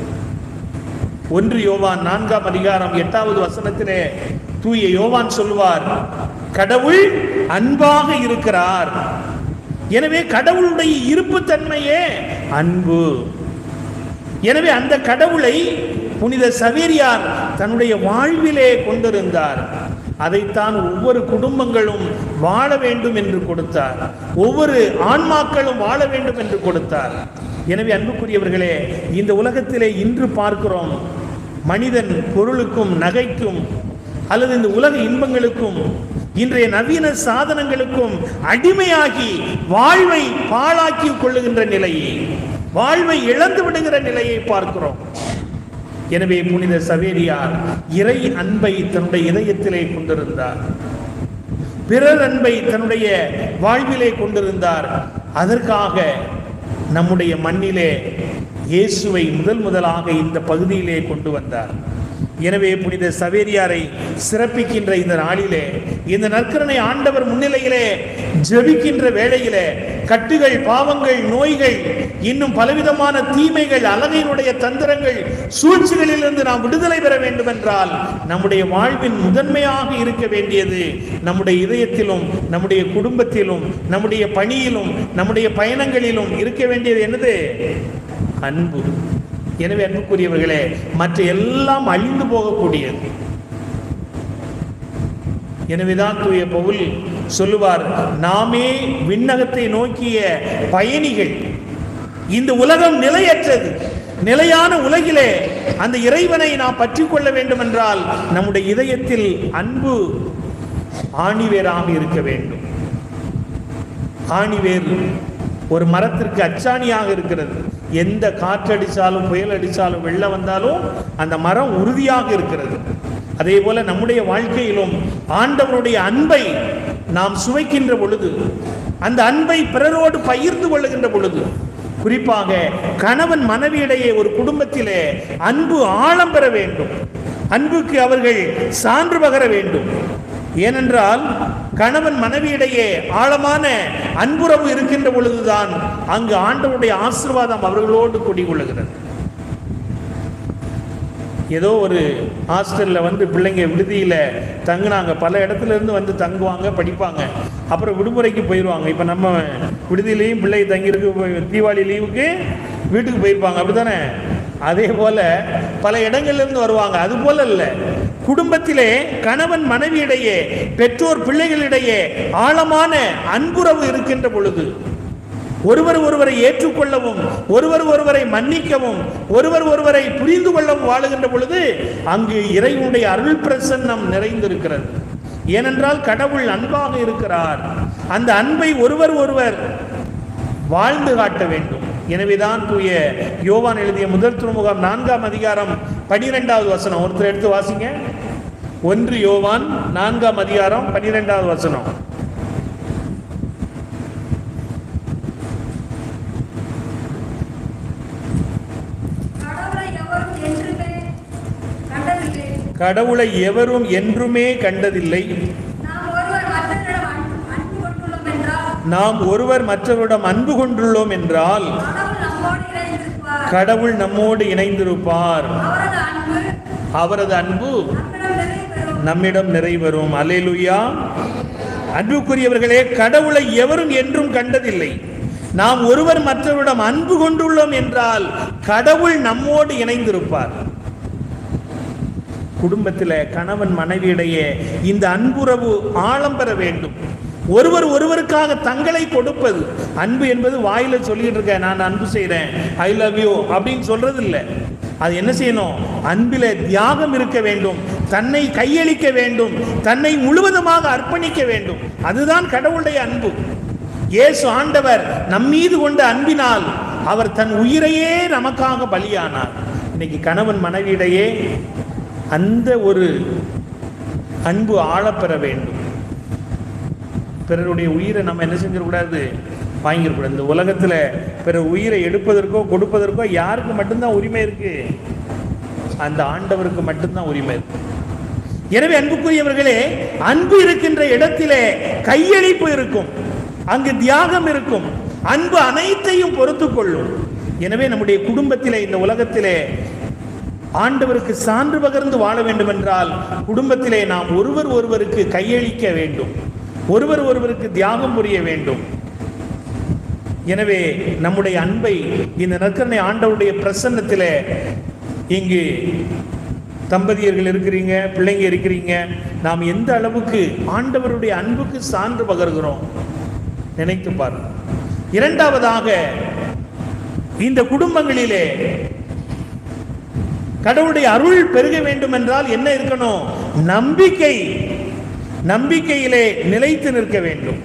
ஒன்று யோவான் நான்காம் அதிகாரம் எட்டாவது வசனத்திலே தூய யோவான் சொல்வார் கடவுள் அன்பாக இருக்கிறார் எனவே கடவுளுடைய இருப்பு தன்மையே அன்பு எனவே அந்த கடவுளை புனித சவேரியார் தன்னுடைய வாழ்விலே கொண்டிருந்தார் அதைத்தான் ஒவ்வொரு குடும்பங்களும் வாழ வேண்டும் என்று கொடுத்தார் ஒவ்வொரு ஆன்மாக்களும் வாழ வேண்டும் என்று கொடுத்தார் எனவே அன்புக்குரியவர்களே இந்த உலகத்திலே இன்று பார்க்கிறோம் மனிதன் பொருளுக்கும் நகைக்கும் அல்லது இந்த உலக இன்பங்களுக்கும் இன்றைய நவீன சாதனங்களுக்கும் அடிமையாகி வாழ்வை பாழாக்கி கொள்ளுகின்ற நிலையை வாழ்வை இழந்து விடுகிற நிலையை பார்க்கிறோம் எனவே புனித சவேரியார் இறை அன்பை தன்னுடைய இதயத்திலே கொண்டிருந்தார் பிறர் அன்பை தன்னுடைய வாழ்விலே கொண்டிருந்தார் அதற்காக நம்முடைய மண்ணிலே இயேசுவை முதல் முதலாக இந்த பகுதியிலே கொண்டு வந்தார் எனவே புனித சவேரியாரை சிறப்பிக்கின்ற இந்த நாளிலே இந்த நற்கரனை ஆண்டவர் முன்னிலையிலே ஜெபிக்கின்ற வேளையிலே கட்டுகள் பாவங்கள் நோய்கள் இன்னும் பலவிதமான தீமைகள் அலகையினுடைய தந்திரங்கள் சூழ்ச்சிகளிலிருந்து நாம் விடுதலை பெற வேண்டும் என்றால் நம்முடைய வாழ்வின் முதன்மையாக இருக்க வேண்டியது நம்முடைய இதயத்திலும் நம்முடைய குடும்பத்திலும் நம்முடைய பணியிலும் நம்முடைய பயணங்களிலும் இருக்க வேண்டியது என்னது அன்பு எனவே அன்புக்குரியவர்களே மற்ற எல்லாம் அழிந்து போகக்கூடியது எனவேதான் தூய பவுல் சொல்லுவார் நாமே விண்ணகத்தை நோக்கிய பயணிகள் இந்த உலகம் நிலையற்றது நிலையான உலகிலே அந்த இறைவனை நாம் பற்றி கொள்ள வேண்டும் என்றால் நம்முடைய இதயத்தில் அன்பு ஆணிவேராக இருக்க வேண்டும் ஆணிவேர் ஒரு மரத்திற்கு அச்சாணியாக இருக்கிறது எந்த காற்றடிச்சாலும் புயல் அடித்தாலும் வெள்ளம் வந்தாலும் அந்த மரம் உறுதியாக இருக்கிறது அதே போல நம்முடைய வாழ்க்கையிலும் ஆண்டவருடைய அன்பை நாம் சுவைக்கின்ற பொழுது அந்த அன்பை பிறரோடு பகிர்ந்து கொள்ளுகின்ற பொழுது குறிப்பாக கணவன் மனைவியிடையே ஒரு குடும்பத்திலே அன்பு ஆழம் பெற வேண்டும் அன்புக்கு அவர்கள் சான்று பகர வேண்டும் ஏனென்றால் கணவன் மனைவியிடையே ஆழமான அன்புறவு இருக்கின்ற பொழுதுதான் அங்கு ஆண்டவருடைய ஆசீர்வாதம் அவர்களோடு குடிகொள்ளுகிறது ஏதோ ஒரு ஹாஸ்டலில் வந்து பிள்ளைங்க விடுதியில் தங்குனாங்க பல இடத்துல இருந்து வந்து தங்குவாங்க படிப்பாங்க அப்புறம் விடுமுறைக்கு போயிடுவாங்க இப்போ நம்ம விடுதியிலையும் பிள்ளை தங்கியிருக்கு போய் தீபாவளி லீவுக்கு வீட்டுக்கு போயிருப்பாங்க அப்படிதானே அதே போல பல இடங்கள்ல இருந்து வருவாங்க அது போல இல்லை குடும்பத்திலே கணவன் மனைவியிடையே பெற்றோர் பிள்ளைகளிடையே ஆழமான அன்புறவு இருக்கின்ற பொழுது ஒருவர் ஒருவரை ஏற்றுக்கொள்ளவும் ஒருவர் ஒருவரை மன்னிக்கவும் ஒருவர் ஒருவரை புரிந்து கொள்ளவும் வாழுகின்ற பொழுது அங்கு இறைவனுடைய அருள் பிரசன்னம் நிறைந்திருக்கிறது ஏனென்றால் கடவுள் அன்பாக இருக்கிறார் அந்த அன்பை ஒருவர் ஒருவர் வாழ்ந்து காட்ட வேண்டும் எனவேதான் தூய யோவான் எழுதிய முதல் திருமுகம் நான்காம் அதிகாரம் பனிரெண்டாவது வசனம் ஒருத்தர் எடுத்து வாசிங்க ஒன்று யோவான் நான்காம் அதிகாரம் பனிரெண்டாவது வசனம் கடவுளை எவரும் என்றுமே கண்டதில்லை கடவுளை எவரும் என்றுமே கண்டதில்லை நாம் ஒருவர் மற்றவரிடம் அன்பு- அன்பு கொண்டுள்ளோம் என்றால் நாம் ஒருவர் மற்றவரிடம் அன்பு கொண்டுள்ளோம் என்றால் கடவுள் நம்மோடு இணைந்திருப்பார் கடவுள் நம்மோடு இணைந்திருப்பார் அவரது அன்பு அவரது அன்பு நம்மிடம் நிறைவேறும் நம்மிடம் நிறைவரும் அல்லேலூயா அன்புக்குரியவர்களே கடவுளை எவரும் என்றும் கண்டதில்லை நாம் ஒருவர் மற்றவரிடம் அன்பு கொண்டுள்ளோம் என்றால் கடவுள் நம்மோடு இணைந்திருப்பார் குடும்பத்தில் கணவன் மனைவியிடையே இந்த அன்புறவு ஆழம் பெற வேண்டும் ஒருவர் ஒருவருக்காக தங்களை கொடுப்பது அன்பு என்பது வாயில சொல்லிட்டு இருக்க நான் அன்பு செய்றேன் ஐ லவ் யூ அப்படின்னு சொல்றது இல்லை அது என்ன செய்யணும் அன்பில தியாகம் இருக்க வேண்டும் தன்னை கையளிக்க வேண்டும் தன்னை முழுவதுமாக அர்ப்பணிக்க வேண்டும் அதுதான் கடவுளுடைய அன்பு இயேசு ஆண்டவர் நம்மீது கொண்ட அன்பினால் அவர் தன் உயிரையே நமக்காக பலியானார் இன்னைக்கு கணவன் மனைவியிடையே அந்த ஒரு அன்பு ஆழப்பெற வேண்டும் பிறருடைய உயிரை நம்ம என்ன செஞ்சிடக்கூடாது வாங்கிடக்கூடாது இந்த உலகத்தில் பிறர் உயிரை எடுப்பதற்கோ கொடுப்பதற்கோ யாருக்கு மட்டும்தான் உரிமை இருக்கு அந்த ஆண்டவருக்கு மட்டும்தான் உரிமை இருக்கு எனவே அன்புக்குரியவர்களே அன்பு இருக்கின்ற இடத்திலே கையளிப்பு இருக்கும் அங்கு தியாகம் இருக்கும் அன்பு அனைத்தையும் பொறுத்து கொள்ளும் எனவே நம்முடைய குடும்பத்திலே இந்த உலகத்திலே ஆண்டவருக்கு சான்று பகர்ந்து வாழ வேண்டும் என்றால் குடும்பத்திலே நாம் ஒருவர் ஒருவருக்கு கையளிக்க வேண்டும் ஒருவர் ஒருவருக்கு தியாகம் புரிய வேண்டும் எனவே நம்முடைய அன்பை இந்த நற்கரணை ஆண்டவருடைய பிரசன்னத்திலே இங்கு தம்பதியர்கள் இருக்கிறீங்க பிள்ளைங்க இருக்கிறீங்க நாம் எந்த அளவுக்கு ஆண்டவருடைய அன்புக்கு சான்று பகர்கிறோம் நினைத்து பாருங்க இரண்டாவதாக இந்த குடும்பங்களிலே கடவுளுடைய அருள் பெருக வேண்டும் என்றால் என்ன இருக்கணும் நம்பிக்கை நம்பிக்கையிலே நிலைத்து நிற்க வேண்டும்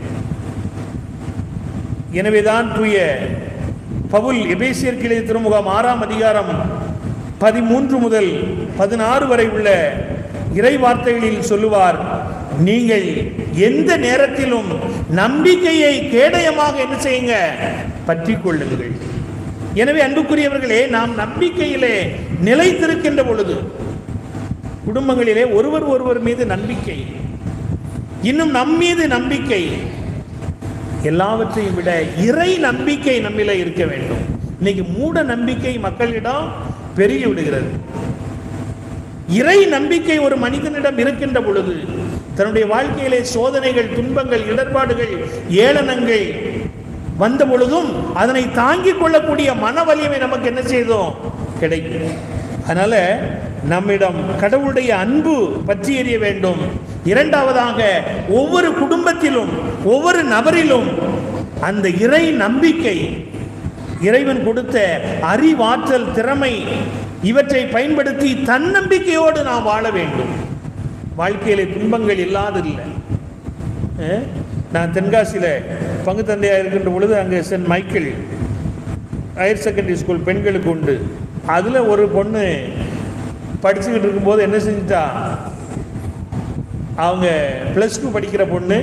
எனவேதான் தூய பவுல் எபேசியர் கிளை திருமுகம் ஆறாம் அதிகாரம் பதிமூன்று முதல் பதினாறு வரை உள்ள இறை வார்த்தைகளில் சொல்லுவார் நீங்கள் எந்த நேரத்திலும் நம்பிக்கையை கேடயமாக என்ன செய்யுங்க பற்றி கொள்ளுங்கள் எனவே அன்புக்குரியவர்களே நாம் நம்பிக்கையிலே நிலைத்திருக்கின்ற பொழுது குடும்பங்களிலே ஒருவர் ஒருவர் மீது நம்பிக்கை இன்னும் நம் மீது நம்பிக்கை எல்லாவற்றையும் விட இறை நம்பிக்கை நம்மில இருக்க வேண்டும் இன்னைக்கு மூட நம்பிக்கை மக்களிடம் பெருகி விடுகிறது இறை நம்பிக்கை ஒரு மனிதனிடம் இருக்கின்ற பொழுது தன்னுடைய வாழ்க்கையிலே சோதனைகள் துன்பங்கள் இடர்பாடுகள் ஏளனங்கள் வந்த பொழுதும் அதனை தாங்கிக் கொள்ளக்கூடிய மன வலிமை நமக்கு என்ன செய்தோம் கிடைக்கும் அதனால நம்மிடம் கடவுளுடைய அன்பு பற்றி எறிய வேண்டும் இரண்டாவதாக ஒவ்வொரு குடும்பத்திலும் ஒவ்வொரு நபரிலும் அந்த இறை நம்பிக்கை இறைவன் கொடுத்த அறிவாற்றல் திறமை இவற்றை பயன்படுத்தி தன்னம்பிக்கையோடு நாம் வாழ வேண்டும் வாழ்க்கையிலே துன்பங்கள் இல்லாதில்லை அஹ், நான் தென்காசியில் பங்கு தந்தையாக இருக்கின்ற பொழுது அங்கே saint Michael higher secondary school பெண்களுக்கு உண்டு அதில் ஒரு பொண்ணு படிச்சுக்கிட்டு இருக்கும்போது என்ன செஞ்சிட்டா அவங்க ப்ளஸ் டூ படிக்கிற பொண்ணு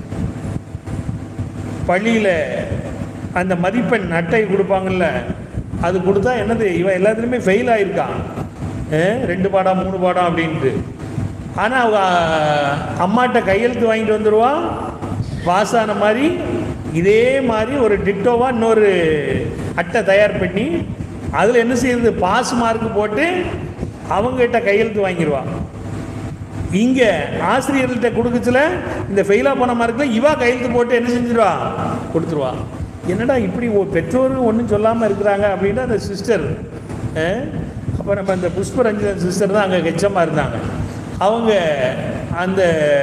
பள்ளியில் அந்த மதிப்பெண் அட்டை கொடுப்பாங்கல்ல அது கொடுத்தா என்னது இவன் எல்லாத்துலேயுமே ஃபெயில் ஆயிருக்கான் அஹ், ரெண்டு பாடம் மூணு பாடம் அப்படின்ட்டு ஆனால் அவங்க அம்மாட்ட கையெழுத்து வாங்கிட்டு வந்துடுவா பாஸ் ஆன மாதிரி இதே மாதிரி ஒரு டிட்டோவா இன்னொரு அட்டை தயார் பண்ணி அதில் என்ன செய்யுது பாஸ் மார்க் போட்டு அவங்ககிட்ட கையெழுத்து வாங்கிடுவா இங்கே ஆசிரியர்கள்ட்ட கொடுக்கச்சுல இந்த ஃபெயிலாக போன மார்க்கில் இவா கையெழுத்து போட்டு என்ன செஞ்சிருவா கொடுத்துருவா என்னடா இப்படி ஒ- பெற்றோரும் ஒன்றும் சொல்லாமல் இருக்கிறாங்க அப்படின்னா அந்த சிஸ்டர் அப்போ நம்ம அந்த புஷ்பரஞ்சன் சிஸ்டர் தான் அங்கே கெச்சமாக இருந்தாங்க அவங்க அந்த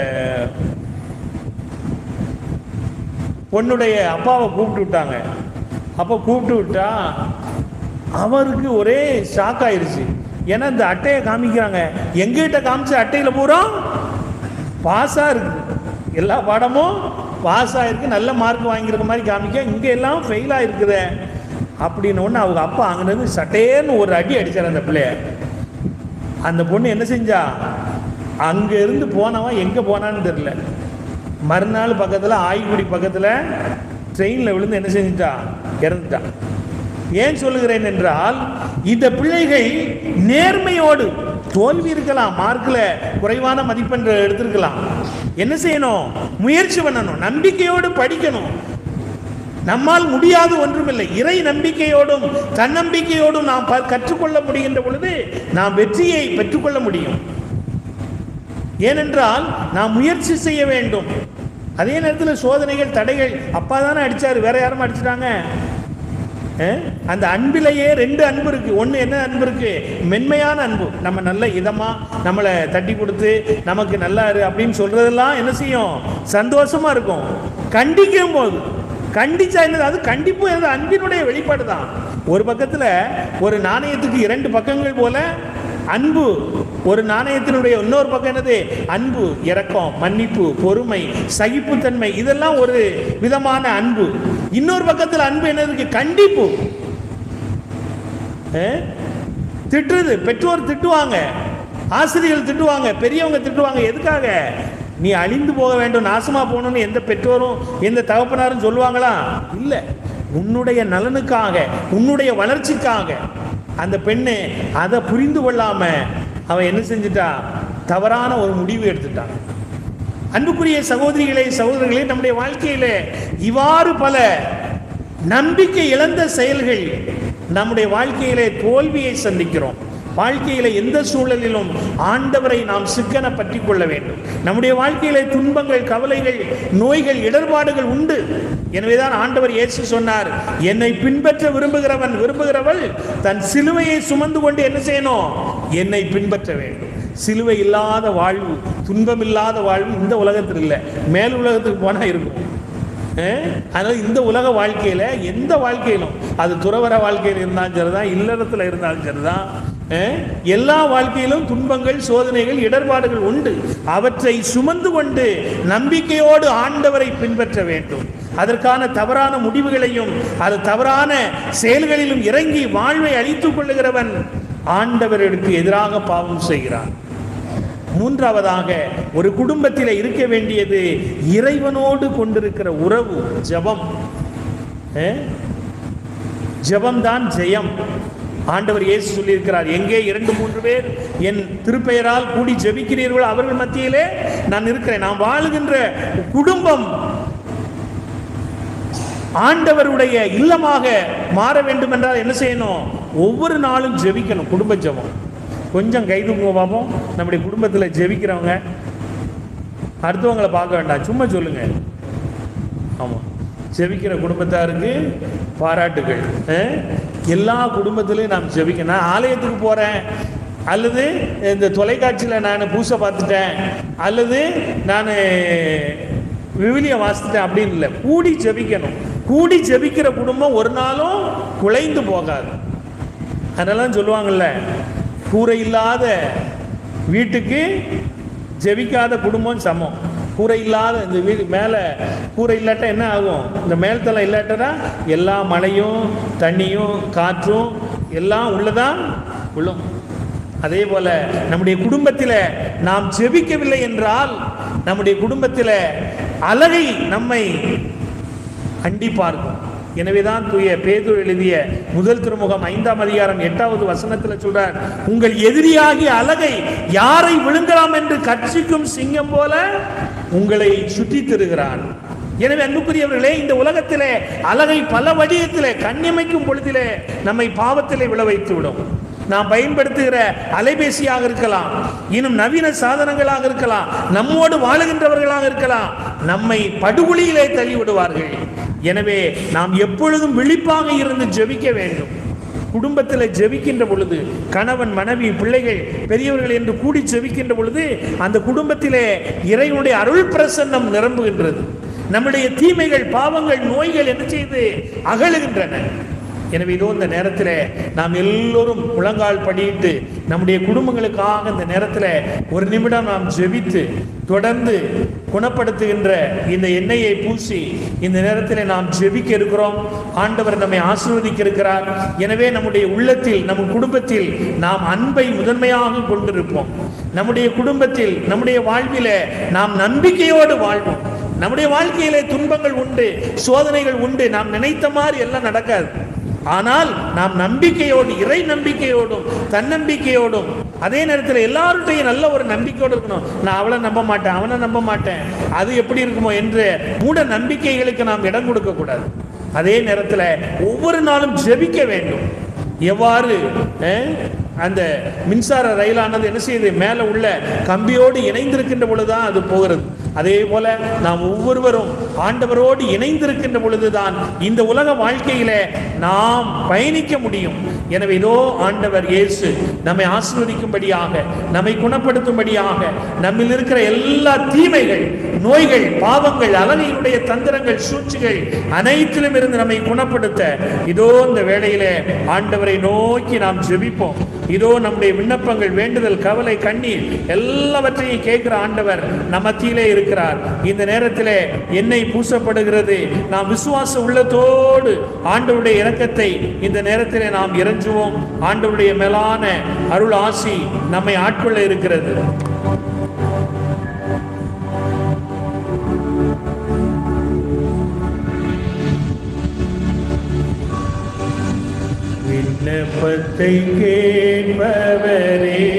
பொண்ணுடைய அப்பாவை கூப்பிட்டு விட்டாங்க அப்போ கூப்பிட்டு விட்டா அவருக்கு ஒரே ஷாக் ஆயிருச்சு ஏன்னா இந்த அட்டையை காமிக்கிறாங்க எங்ககிட்ட காமிச்ச அட்டையில் பூரா பாஸாக இருக்குது எல்லா பாடமும் பாஸ் ஆகிருக்கு நல்ல மார்க் வாங்கியிருக்க மாதிரி காமிக்க இங்கே எல்லாம் ஃபெயில் ஆகிருக்குதே அப்படின்னு ஒன்று அவங்க அப்பா அங்கேருந்து சட்டேன்னு ஒரு அடி அடிச்சார் அந்த பிள்ளைய அந்த பொண்ணு என்ன செஞ்சா அங்க இருந்து போனவன் எங்க போனான்னு தெரியல மறுநாள் பக்கத்துல ஆய்குடி பக்கத்துல ட்ரெயின்ல விழுந்து என்ன செஞ்சுட்டான் இறந்துட்டான் ஏன் சொல்லுகிறேன் என்றால் இந்த பிள்ளைகள் நேர்மையோடு தோல்வி இருக்கலாம் மார்க்ல குறைவான மதிப்பெண் எடுத்திருக்கலாம் என்ன செய்யணும் முயற்சி பண்ணணும் நம்பிக்கையோடு படிக்கணும் நம்மால் முடியாது ஒன்றுமில்லை இறை நம்பிக்கையோடும் தன்னம்பிக்கையோடும் நாம் ப- கற்றுக்கொள்ள முடிகின்ற பொழுது நாம் வெற்றியை பெற்றுக்கொள்ள முடியும் ஏனென்றால் நாம் முயற்சி செய்ய வேண்டும் அதே நேரத்தில் சோதனைகள் தடைகள் அப்பா தானே அடிச்சாரு வேற யாரும் அடிச்சிட்டாங்க அஹ்? அந்த அன்பிலேயே ரெண்டு அன்பு இருக்கு ஒன்று என்ன அன்பு இருக்கு மென்மையான அன்பு நம்ம நல்ல இதமா நம்மளை தட்டி கொடுத்து நமக்கு நல்லா இரு அப்படின்னு சொல்றதெல்லாம் என்ன செய்யும் சந்தோஷமா இருக்கும் கண்டிக்கும் போது கண்டிச்சா என்னது அது கண்டிப்பு என்னது அன்பினுடைய வெளிப்பாடு தான் ஒரு பக்கத்துல ஒரு நாணயத்துக்கு இரண்டு பக்கங்கள் போல அன்பு ஒரு நாணயத்தினுடைய இன்னொரு பக்கம் என்னது அன்பு இரக்கம் மன்னிப்பு பொறுமை சகிப்புத்தன்மை இதெல்லாம் ஒரு விதமான அன்பு இன்னொரு பக்கத்தில் அன்பு என்ன இருக்கு கண்டிப்பு அஹ்? திட்டுறது பெற்றோர் திட்டுவாங்க ஆசிரியர்கள் திட்டுவாங்க பெரியவங்க திட்டுவாங்க எதுக்காக நீ அழிந்து போக வேண்டும் நாசமா போகணும்னு எந்த பெற்றோரும் எந்த தகப்பனாரும் சொல்லுவாங்களா இல்ல உன்னுடைய நலனுக்காக உன்னுடைய வளர்ச்சிக்காக அந்த பெண்ணு அதை புரிந்து கொள்ளாம அவன் என்ன செஞ்சிட்டா தவறான ஒரு முடிவு எடுத்துட்டான் அன்புக்குரிய சகோதரிகளே சகோதரர்களே நம்முடைய வாழ்க்கையிலே இவ்வாறு பல நம்பிக்கை இழந்த செயல்கள் நம்முடைய வாழ்க்கையிலே தோல்வியை சந்திக்கிறோம் வாழ்க்கையில எந்த சூழலிலும் ஆண்டவரை நாம் சிக்கன பற்றி கொள்ள வேண்டும் நம்முடைய வாழ்க்கையிலே துன்பங்கள் கவலைகள் நோய்கள் இடர்பாடுகள் உண்டு எனவேதான் ஆண்டவர் இயேசு சொன்னார் என்னை பின்பற்ற விரும்புகிறவன் விரும்புகிறவள் தன் சிலுவையை சுமந்து கொண்டு என்ன செய்யணும் என்னை பின்பற்ற வேண்டும் சிலுவை இல்லாத வாழ்வு துன்பம் இல்லாத வாழ்வு இந்த உலகத்தில் இல்லை மேல் உலகத்துக்கு போனா இருக்கும் அஹ்? அதனால இந்த உலக வாழ்க்கையில எந்த வாழ்க்கையிலும் அது துறவர வாழ்க்கையில் இருந்தாலும் சரிதான் இல்லறத்துல இருந்தாலும் சரிதான் அஹ்? எல்லா வாழ்க்கையிலும் துன்பங்கள் சோதனைகள் இடர்பாடுகள் உண்டு அவற்றை சுமந்து கொண்டு நம்பிக்கையோடு ஆண்டவரை பின்பற்ற வேண்டும் அதற்கான தவறான முடிவுகளையும் அது தவறான செயல்களிலும் இறங்கி வாழ்வை அழித்துக் கொள்ளுகிறவன் ஆண்டவருக்கு எதிராக பாவம் செய்கிறான் மூன்றாவதாக ஒரு குடும்பத்தில் இருக்க வேண்டியது இறைவனோடு கொண்டிருக்கிற உறவு ஜெபம் அஹ்? ஜெபம்தான் ஜெயம் ஆண்டவர் இயேசு சொல்லியிருக்கிறார் எங்கே இரண்டு மூன்று பேர் என் திருப்பெயரால் கூடி ஜெபிக்கிறீர்களோ அவர்கள் மத்தியிலே நான் இருக்கிறேன் நான் வாழுகின்ற குடும்பம் ஆண்டவருடைய இல்லமாக மாற வேண்டும் என்றால் என்ன செய்யணும் ஒவ்வொரு நாளும் ஜெபிக்கணும் குடும்ப ஜெபம் கொஞ்சம் கை தூக்குங்க பார்ப்போம் நம்முடைய குடும்பத்தில் ஜெபிக்கிறவங்க அடுத்தவங்களை பார்க்க வேண்டாம் சும்மா சொல்லுங்க ஆமாம் ஜெபிக்கிற குடும்பத்தாருக்கு பாராட்டுகள் அஹ்? எல்லா குடும்பத்திலையும் நாம் ஜெபிக்க நான் ஆலயத்துக்கு போகிறேன் அல்லது இந்த தொலைக்காட்சியில் நான் பூசை பார்த்துட்டேன் அல்லது நான் விவிலியம் வாசித்துட்டேன் அப்படின்னு இல்லை கூடி ஜெபிக்கணும் கூடி ஜெபிக்கிற குடும்பம் ஒரு நாளும் குலைந்து போகாது அதனால தான் சொல்லுவாங்கல்ல கூரை இல்லாத வீட்டுக்கு ஜெபிக்காத குடும்பம் சமம் கூரை இல்லாத இந்த வீடு மேலே கூரை இல்லாட்டா என்ன ஆகும் இந்த மேல்தளம் இல்லாட்டா எல்லா மழையும் தண்ணியும் காற்றும் எல்லாம் உள்ளதான் விழும் அதே போல நம்முடைய குடும்பத்தில் நாம் ஜெபிக்கவில்லை என்றால் நம்முடைய குடும்பத்தில் அழகை நம்மை அண்டி பார்க்கும் எனவேதான் தூய பேதுரு எழுதிய முதல் திருமுகம் ஐந்தாம் அதிகாரம் எட்டாவது வசனத்தில் சொல்றார் உங்கள் எதிரியாகிய அலகை யாரை விழுங்கலாம் என்று கட்சிக்கும் சிங்கம் போல உங்களை சுற்றி திருகிறான் எனவே அன்புக்குரியவர்களே இந்த உலகத்திலே அழகை பல வடிவத்திலே கண்ணிமைக்கும் பொழுதிலே நம்மை பாவத்திலே விழ வைத்து விடும் நாம் பயன்படுத்துகிற அலைபேசியாக இருக்கலாம் இன்னும் நவீன சாதனங்களாக இருக்கலாம் நம்மோடு வாழுகின்றவர்களாக இருக்கலாம் நம்மை படுகொலியிலே தள்ளி விடுவார்கள் எனவே நாம் எப்பொழுதும் விழிப்பாக இருந்து ஜெபிக்க வேண்டும் குடும்பத்தில் ஜெபிக்கின்ற பொழுது கணவன் மனைவி பிள்ளைகள் பெரியவர்கள் என்று கூடி ஜெபிக்கின்ற பொழுது அந்த குடும்பத்திலே இறைவனுடைய அருள் பிரசன்னம் நிரம்புகின்றது நம்முடைய தீமைகள் பாவங்கள் நோய்கள் என்ன செய்து அகலுகின்றன எனவே இதோ இந்த நேரத்தில் நாம் எல்லோரும் முழங்கால் படியிட்டு நம்முடைய குடும்பங்களுக்காக இந்த நேரத்தில் ஒரு நிமிடம் நாம் ஜெபித்து தொடர்ந்து குணப்படுத்துகின்ற இந்த எண்ணெயை பூசி இந்த நேரத்தில் நாம் ஜெபிக்க இருக்கிறோம் ஆண்டவர் நம்மை ஆசீர்வதிக்க இருக்கிறார் எனவே நம்முடைய உள்ளத்தில் நம் குடும்பத்தில் நாம் அன்பை முதன்மையாக கொண்டிருப்போம் நம்முடைய குடும்பத்தில் நம்முடைய வாழ்வில நாம் நம்பிக்கையோடு வாழ்வோம் நம்முடைய வாழ்க்கையிலே துன்பங்கள் உண்டு சோதனைகள் உண்டு நாம் நினைத்த மாதிரி எல்லாம் நடக்காது ஆனால் நாம் நம்பிக்கையோடு இறை நம்பிக்கையோடும் தன்னம்பிக்கையோடும் அதே நேரத்தில் எல்லார்ட்டையும் நல்ல ஒரு நம்பிக்கையோடு இருக்கணும் நான் அவளை நம்ப மாட்டேன் அவனை நம்ப மாட்டேன் அது எப்படி இருக்குமோ என்று மூட நம்பிக்கைகளுக்கு நாம் இடம் கொடுக்க கூடாது அதே நேரத்தில் ஒவ்வொரு நாளும் ஜெபிக்க வேண்டும் எவ்வாறு அஹ், அந்த மின்சார ரயிலானது என்ன செய்யுது மேலே உள்ள கம்பியோடு இணைந்திருக்கின்ற பொழுதுதான் அது போகிறது அதே போல நாம் ஒவ்வொருவரும் ஆண்டவரோடு இணைந்திருக்கின்ற பொழுதுதான் இந்த உலக வாழ்க்கையில நாம் பயணிக்க முடியும் எனவே இதோ ஆண்டவர் இயேசு நம்மை ஆசீர்வதிக்கும்படியாக நம்மை குணப்படுத்தும்படியாக நம்மில் இருக்கிற எல்லா தீமைகள் நோய்கள் பாவங்கள் அலகையினுடைய தந்திரங்கள் சூழ்ச்சிகள் அனைத்திலும் இருந்து நம்மை குணப்படுத்த இதோ இந்த வேளையிலே ஆண்டவரை நோக்கி நாம் ஜெபிப்போம் இதோ நம்முடைய விண்ணப்பங்கள் வேண்டுதல் கவலை கண்ணீர் எல்லாவற்றையும் கேட்கிற ஆண்டவர் நம்ம மத்தியிலே இருக்கிறார் இந்த நேரத்திலே எண்ணெய் பூசப்படுகிறது நாம் விசுவாச உள்ளத்தோடு ஆண்டவருடைய இரக்கத்தை இந்த நேரத்திலே நாம் இறைஞ்சுவோம் ஆண்டவருடைய மேலான அருள் ஆசி நம்மை ஆட்கொள்ள இருக்கிறது விண்ணப்பத்தை கேட்பவரே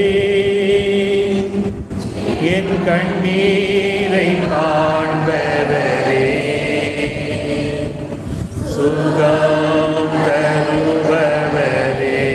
என் கண்ணீரை காண்பவரே சுகம் தருபவரே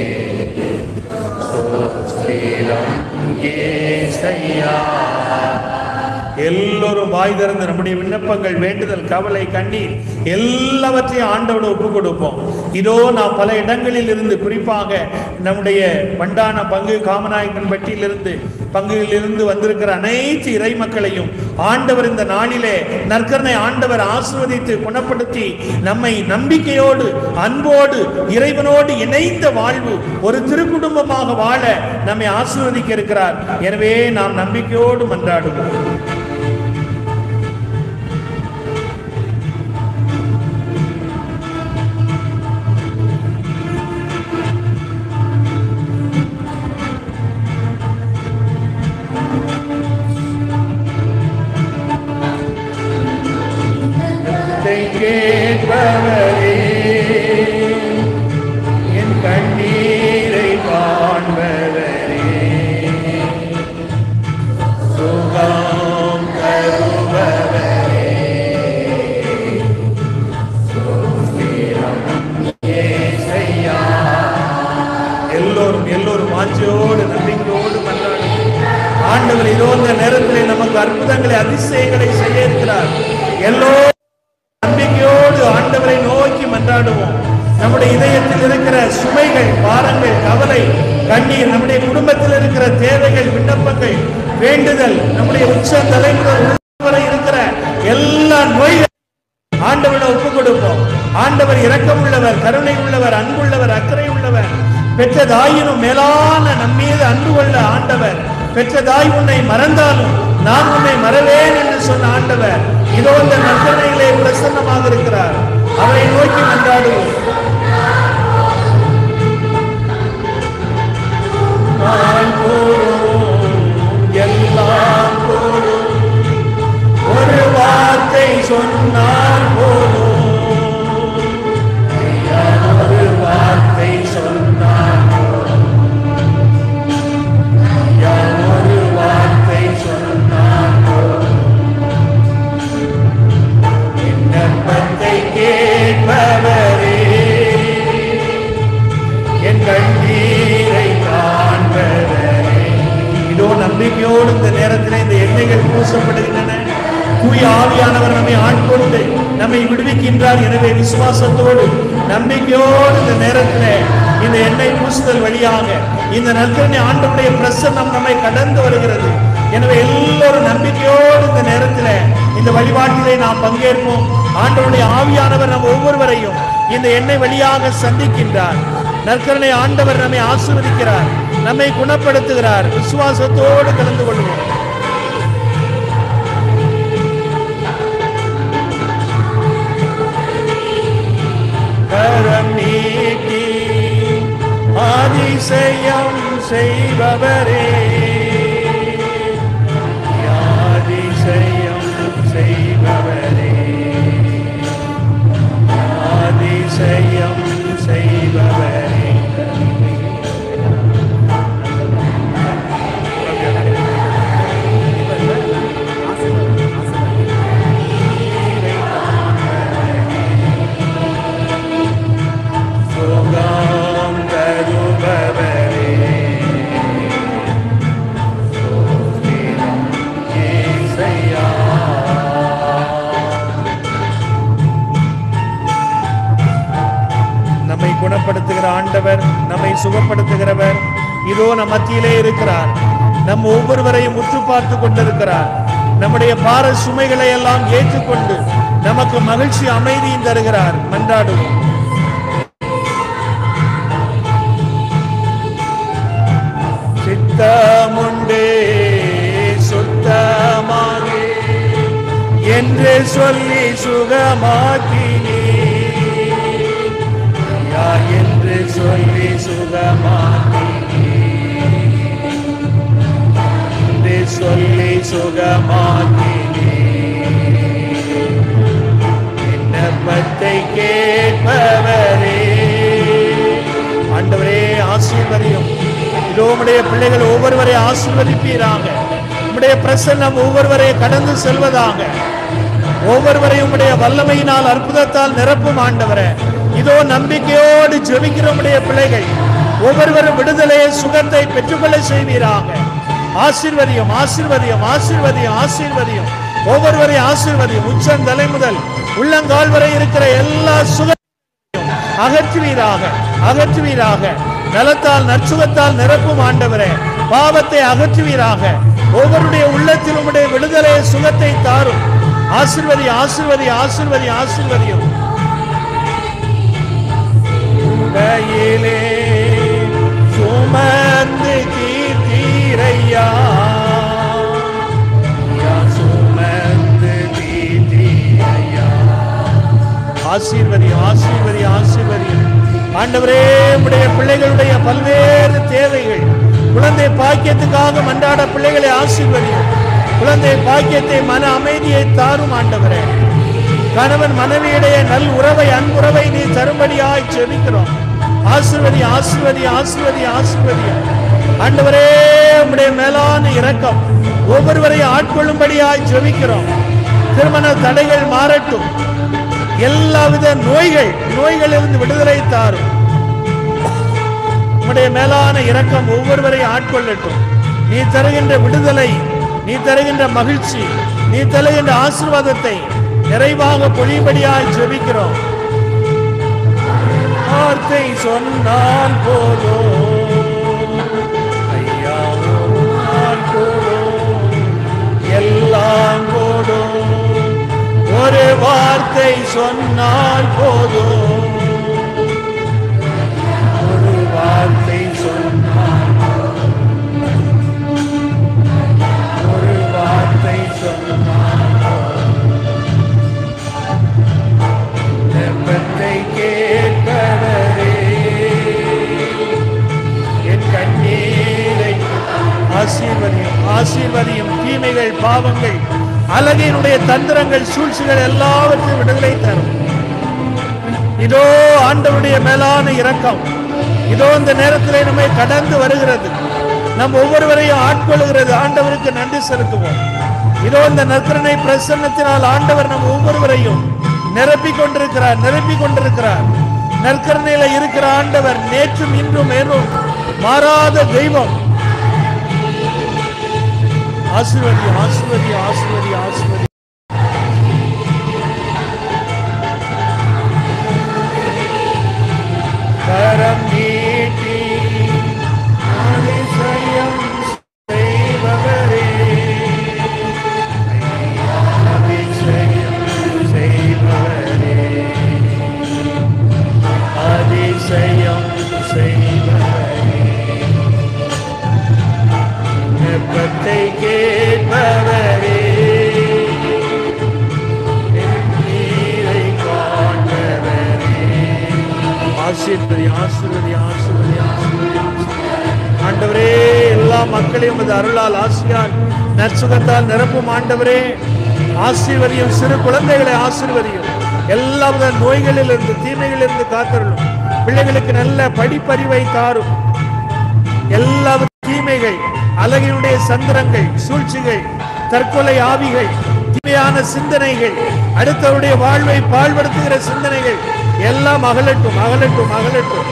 சோஸ்திரம் ஏசையா எல்லோரும் வாய் திறந்து நம்முடைய விண்ணப்பங்கள் வேண்டுதல் கவலை கண்ணீர் எல்லாவற்றையும் ஆண்டவனை ஒப்பு கொடுப்போம் இதோ நாம் பல இடங்களில் இருந்து குறிப்பாக நம்முடைய பண்டான பங்கு காமநாயக்கன் பட்டியிலிருந்து பங்குகளிலிருந்து வந்திருக்கிற அனைத்து இறை மக்களையும் ஆண்டவர் இந்த நாளிலே நற்கரணை ஆண்டவர் ஆசிர்வதித்து குணப்படுத்தி நம்மை நம்பிக்கையோடு அன்போடு இறைவனோடு இணைந்த வாழ்வு ஒரு திருக்குடும்பமாக வாழ நம்மை ஆசீர்வதிக்க இருக்கிறார் எனவே நாம் நம்பிக்கையோடு மன்றாடுவோம் கருத்தை கேட்பவரே என் கண்ணீரை காண்பவரே சுகம் தருபவரே சுஸ்திரம் ஏசையா. எல்லோரும் எல்லோரும் வாஞ்சையோடு நம்பிக்கையோடு மன்றாடுங்கள் ஆண்டவர் இதோ இந்த நேரத்தில் நமக்கு அற்புதங்களை அதிசயங்களை செய்ய இருக்கிறார் எல்லோரும் நம்பிக்கையோடு ஆண்டவரை நோக்கி மன்றாடுவோம் நம்முடைய இதயத்தில் இருக்கிற சுமைகள் பாரங்கள் கவலை கண்ணீர் நம்முடைய குடும்பத்தில் இருக்கிற தேவைகள் விண்ணப்பங்கள் வேண்டுதல் நம்முடைய உச்ச தலைமுறை வரை இருக்கிற எல்லா நோய்கள் ஆண்டவரை ஒப்பு கொடுப்போம் ஆண்டவர் இரக்கம் உள்ளவர் கருணை உள்ளவர் அன்புள்ளவர் அக்கறை உள்ளவர் பெற்ற தாயினும் மேலான நம்மீது அன்பு கொள்ள ஆண்டவர் பெற்ற தாய் உன்னை மறந்தாலும் நான் உன்னை மறவேன் என்று சொன்ன ஆண்டவர் இதோ இந்த நற்கரையிலே பிரசன்னமாக இருக்கிறார் அவரை நோக்கி மன்றாடுவோம் நான் போதும், எல்லாம் போதும். ஒரு வார்த்தை சொன்னால் போதும் இந்த நேரத்தில் இந்த எண்ணெய்கள் பூசப்படுகின்றன தூய ஆவியானவர் நம்மை ஆட்கொண்டு நம்மை விடுவிக்கின்றார் எனவே விசுவாசத்தோடு நம்பிக்கையோடு இந்த நேரத்தில் இந்த எண்ணெய் பூசுதல் வழியாக இந்த நற்கரணை ஆண்டவருடைய பிரசன்னம் நம்மை கடந்து வருகிறது எனவே எல்லோரும் நம்பிக்கையோடு இந்த நேரத்தில் இந்த வழிபாட்டிலே நாம் பங்கேற்போம் ஆண்டவருடைய ஆவியானவர் நம் ஒவ்வொருவரையும் இந்த எண்ணெய் வழியாக சந்திக்கின்றார் நற்கரணை ஆண்டவர் நம்மை ஆசீர்வதிக்கிறார் நம்மை குணப்படுத்துகிறார் விசுவாசத்தோடு கலந்து கொள்வோம் கரம் நீட்டி அதிசயம் செய்பவரே அதிசயம் செய்பவரே அதிசயம் செய்பவரே சுகம் தருபவரே ஏசையா நம்மை குணப்படுத்துகிற ஆண்டவர் நம்மை சுகப்படுத்துகிறவர் இதோ நம் மத்தியிலே இருக்கிறார் நம் ஒவ்வொருவரையும் உற்று பார்த்து கொண்டிருக்கிறார் நம்முடைய பார சுமைகளை எல்லாம் ஏற்றுக்கொண்டு நமக்கு மகிழ்ச்சி அமைதியும் தருகிறார் மன்றாடுவோம் சித்தமுண்டே சுத்தமாகி என்று சொல்லி சுகமாக்கினே யா என்று சொல்லி சுகமாக்கினே என்று சொல்லி சுகமாக்கினே விண்ணப்பத்தை கேட்பவரே ஆண்டவரே ஆசீர்வதியும் இதோ உம்முடைய பிள்ளைகள் ஒவ்வொருவரை ஆசீர்வதிப்பீராக உம்முடைய பிரசன்னம் ஒவ்வொருவரை கடந்து செல்வதாக ஒவ்வொருவரையும் உம்முடைய வல்லமையினால் அற்புதத்தால் நிரப்பும் ஆண்டவரே இதோ நம்பிக்கையோடு ஜெபிக்கிற உம்முடைய பிள்ளைகள் ஒவ்வொருவரும் விடுதலையை சுகத்தை பெற்றுக்கொள்ள செய்வீராக ஆசீர்வதியும் ஆசீர்வதியும் ஆசீர்வதியும் ஆசீர்வதியும் ஒவ்வொருவரை ஆசீர்வதியும் உச்சந்தலை முதல் உள்ளங்கால் வரை இருக்கிற எல்லா சுக அகற்றுவீராக அகற்றுவீராக நலத்தால் நற்சுகத்தால் நிரப்பும் ஆண்டவரே பாவத்தை அகற்றுவீராக ஒவ்வொருடைய உள்ளத்தில் உம்முடைய விடுதலை சுகத்தை தாரும் ஆசிர்வதி ஆசிர்வதி ஆசிர்வதி ஆசிர்வதியும் உடையிலே சுமந்து தீர்த்தீரையா யா சுமந்து தீர்த்தீரையா ஆசீர்வதி ஆசீர்வதி ஆசீர்வதி ஆண்டவரே உம்முடைய பிள்ளைகளுடைய பல்வேறு தேவைகள் குழந்தை பாக்கியத்துக்காக மன்றாட பிள்ளைகளை ஆசீர்வதியும் குழந்தை பாக்கியத்தை மன அமைதியை தாரும் ஆண்டவரே கணவன் மனைவியிடையே நல் உறவை அன்புறவை நீ தரும்படியாய் செபிக்கிறோம் ஆசீர்வதி ஆசீர்வதி ஆசீர்வதி ஆசீர்வதி ஆண்டவரே உம்முடைய மேலான இரக்கம் ஒவ்வொருவரையும் ஆட்கொள்ளும்படியாய் ஜெபிக்கிறோம் திருமண தடைகள் மாறட்டும் எல்லாவித நோய்கள் நோய்களிலிருந்து விடுதலை தாரும் உம்முடைய மேலான இரக்கம் ஒவ்வொருவரையும் ஆட்கொள்ளட்டும் நீ தருகின்ற விடுதலை நீ தருகின்ற மகிழ்ச்சி நீ தருகின்ற ஆசீர்வாதத்தை நிறைவாக பொழிபடியாய் ஜெபிக்கிறோம் வார்த்தை சொன்னால் போதும் ஐயா ஒரு நாள் போதும் எல்லாம் போதும் ஒரு வார்த்தை சொன்னால் போதும் ஒரு வார்த்தை சொன்னால் ஒரு வார்த்தை சொன்னால் நெப்பத்தை கேட்பவரே என் கண்ணீரை ஆசீர்வதியும் ஆசீர்வதியும் தீமைகள் பாவங்கள் அழகினுடைய தந்திரங்கள் சூழ்ச்சிகள் எல்லாவற்றையும் விடுதலை தரும் இதோ ஆண்டவருடைய மேலான இரக்கம் இதோ இந்த நேரத்திலே நம்மை கடந்து வருகிறது நம் ஒவ்வொருவரையும் ஆட்கொள்கிறது ஆண்டவருக்கு நன்றி செலுத்துவோம் இதோ இந்த நற்கரணை பிரசன்னத்தினால் ஆண்டவர் நம் ஒவ்வொருவரையும் நிரப்பிக் கொண்டிருக்கிறார் நிரப்பிக் கொண்டிருக்கிறார் நற்கரணையில இருக்கிற ஆண்டவர் நேற்றும் இன்றும் மேலும் மாறாத தெய்வம் ஆசிர்வதி ஆசிர்வதி ஆசிர்வதி ஆசிர்வதி கரம் நீட்டி அதிசயம் செய்பவரே அதிசயம் செய்பவரே அதிசயம் செய்பவரே வெப்பத்தை கேட்பவரே என் நீரை காண்பவரே ஆசீர்வதி ஆசீர்வதி ஆசீர்வதி ஆசீர்வதி ஆண்டவரே எல்லா மக்களையும் உமது அருளால் ஆசியால் நற்சுகத்தால் நிரப்பும் ஆண்டவரே ஆசீர்வதியும் சிறு குழந்தைகளை ஆசீர்வதியும் எல்லா வித நோய்களிலிருந்து தீமைகளிலிருந்து காத்தருளும் பிள்ளைகளுக்கு நல்ல படிப்பறிவை தாரும் எல்லா வித தீமைகள் அழகினுடைய சந்திரங்கள் சூழ்ச்சிகள் தற்கொலை ஆவிகள் தீமையான சிந்தனைகள் அடுத்தவருடைய வாழ்வை பாழ்படுத்துகிற சிந்தனைகள் எல்லாம் அகலட்டும் அகலட்டும் அகலட்டும்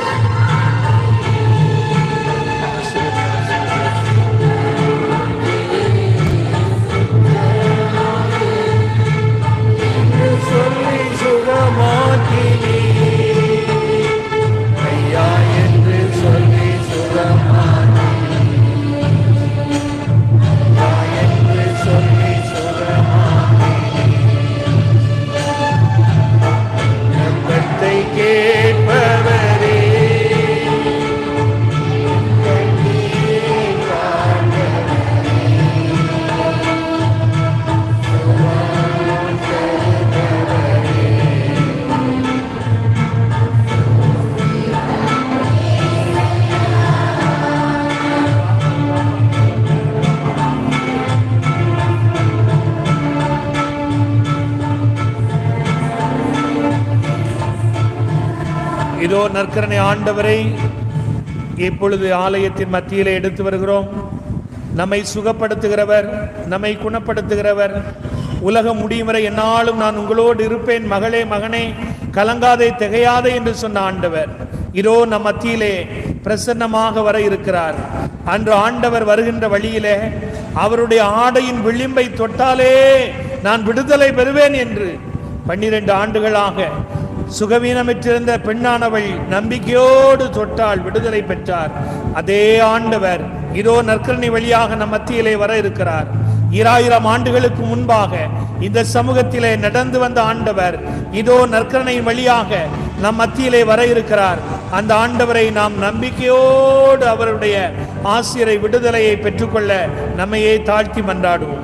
சொல்லி சுகமாக்கினீ ஐயா என்று சொல்லி சுகமாக்கினீ ஐயா என்று சொல்லி சுகமாக்கினீ நம்பத்தை கேட்பவரே கண்ணீரை காண்பவரே. இதோ நற்கரணை ஆண்டவரை இப்பொழுது ஆலயத்தின் மத்தியிலே எடுத்து வருகிறோம் நம்மை சுகப்படுத்துகிறவர் நம்மை குணப்படுத்துகிறவர் உலகம் முடியும் வரை என்னாலும் நான் உங்களோடு இருப்பேன் மகளே மகனே கலங்காதே திகையாதே என்று சொன்ன ஆண்டவர் இதோ நம் மத்தியிலே பிரசன்னமாக வர இருக்கிறார் அன்று ஆண்டவர் வருகின்ற வழியிலே அவருடைய ஆடையின் விளிம்பை தொட்டாலே நான் விடுதலை பெறுவேன் என்று பன்னிரண்டு ஆண்டுகளாக சுகவீனமிற்றிருந்த பெண்ணானவள் நம்பிக்கையோடு தொட்டால் விடுதலை பெற்றார் அதே ஆண்டவர் இதோ நற்கரணி வழியாக நம் மத்தியிலே வர இருக்கிறார் ஈராயிரம் ஆண்டுகளுக்கு முன்பாக இந்த சமூகத்திலே நடந்து வந்த ஆண்டவர் இதோ நற்கரணை வழியாக நம் மத்தியிலே வர இருக்கிறார் அந்த ஆண்டவரை நாம் நம்பிக்கையோடு அவருடைய ஆசிரியரை விடுதலையை பெற்றுக்கொள்ள நம்மையே தாழ்த்தி மன்றாடுவோம்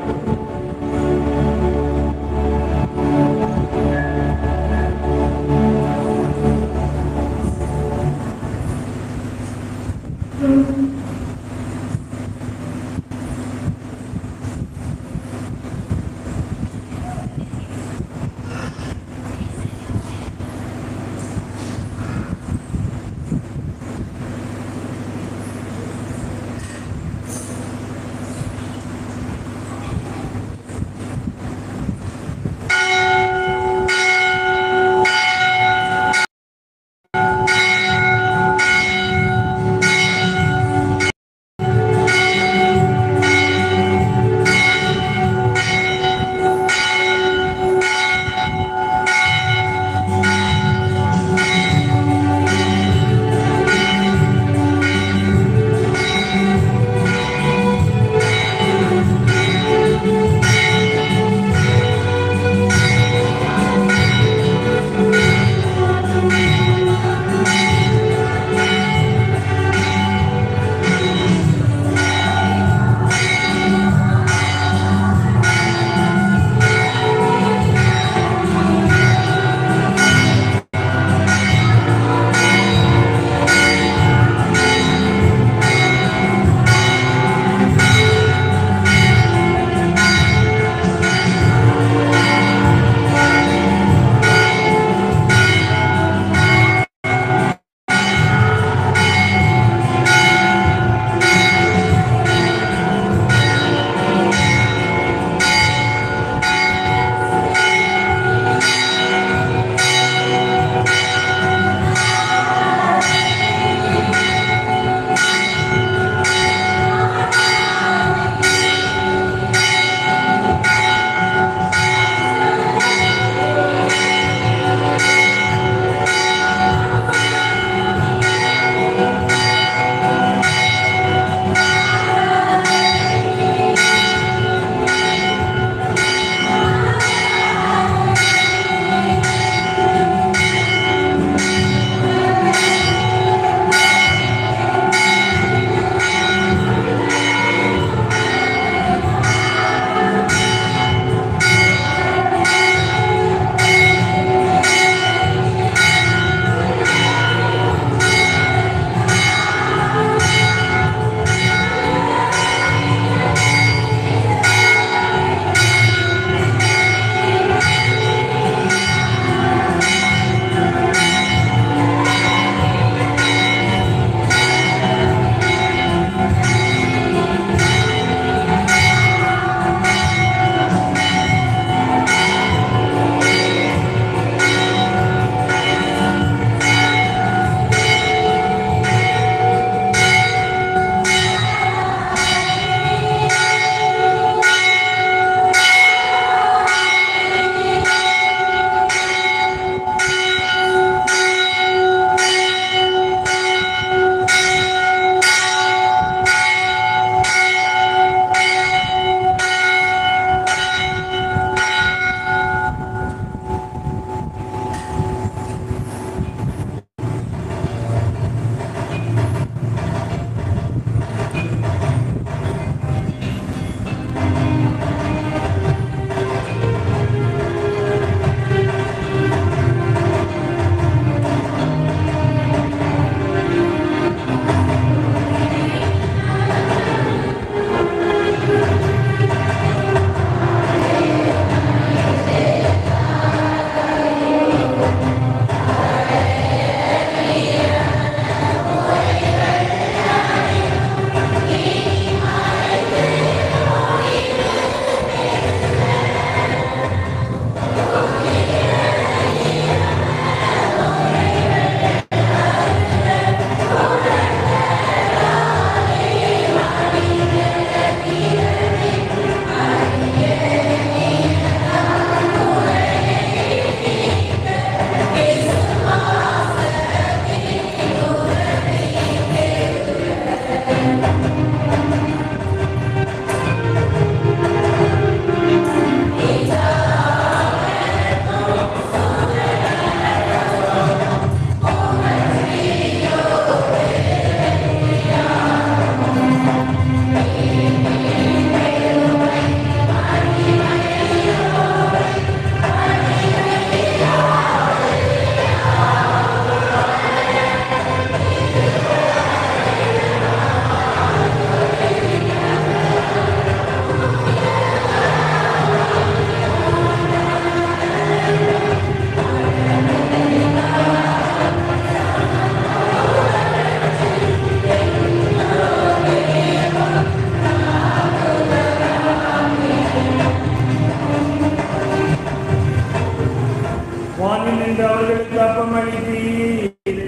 வானில் நின்று அவர்களுக்கு அப்பம் அளித்தீரே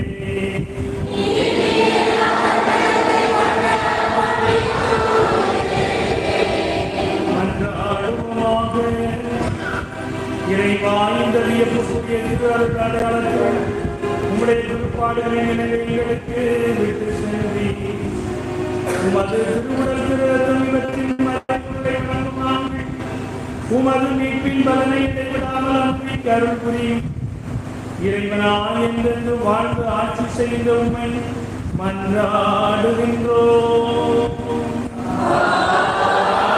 மன்றாடுவோமாக. இறைவா இந்த வியப்புக்குரிய திருவாரூர் அடையாளங்கள் உம்முடைய திருப்பாடுகளின் நினைவை எங்களுக்கு விட்டு சென்றி உமது திருவுடல் திருத்தம் இவற்றின் மறைவுகளை வணங்கும் நாங்கள் உமது மீட்பின் பலனை இடைவிடாமல் அனுப்பிக்கு அருள் புரியும் இறைவனாய் என்றென்று வாழ்ந்து ஆட்சி செய்த உண்மை மன்றாடுகின்றோம்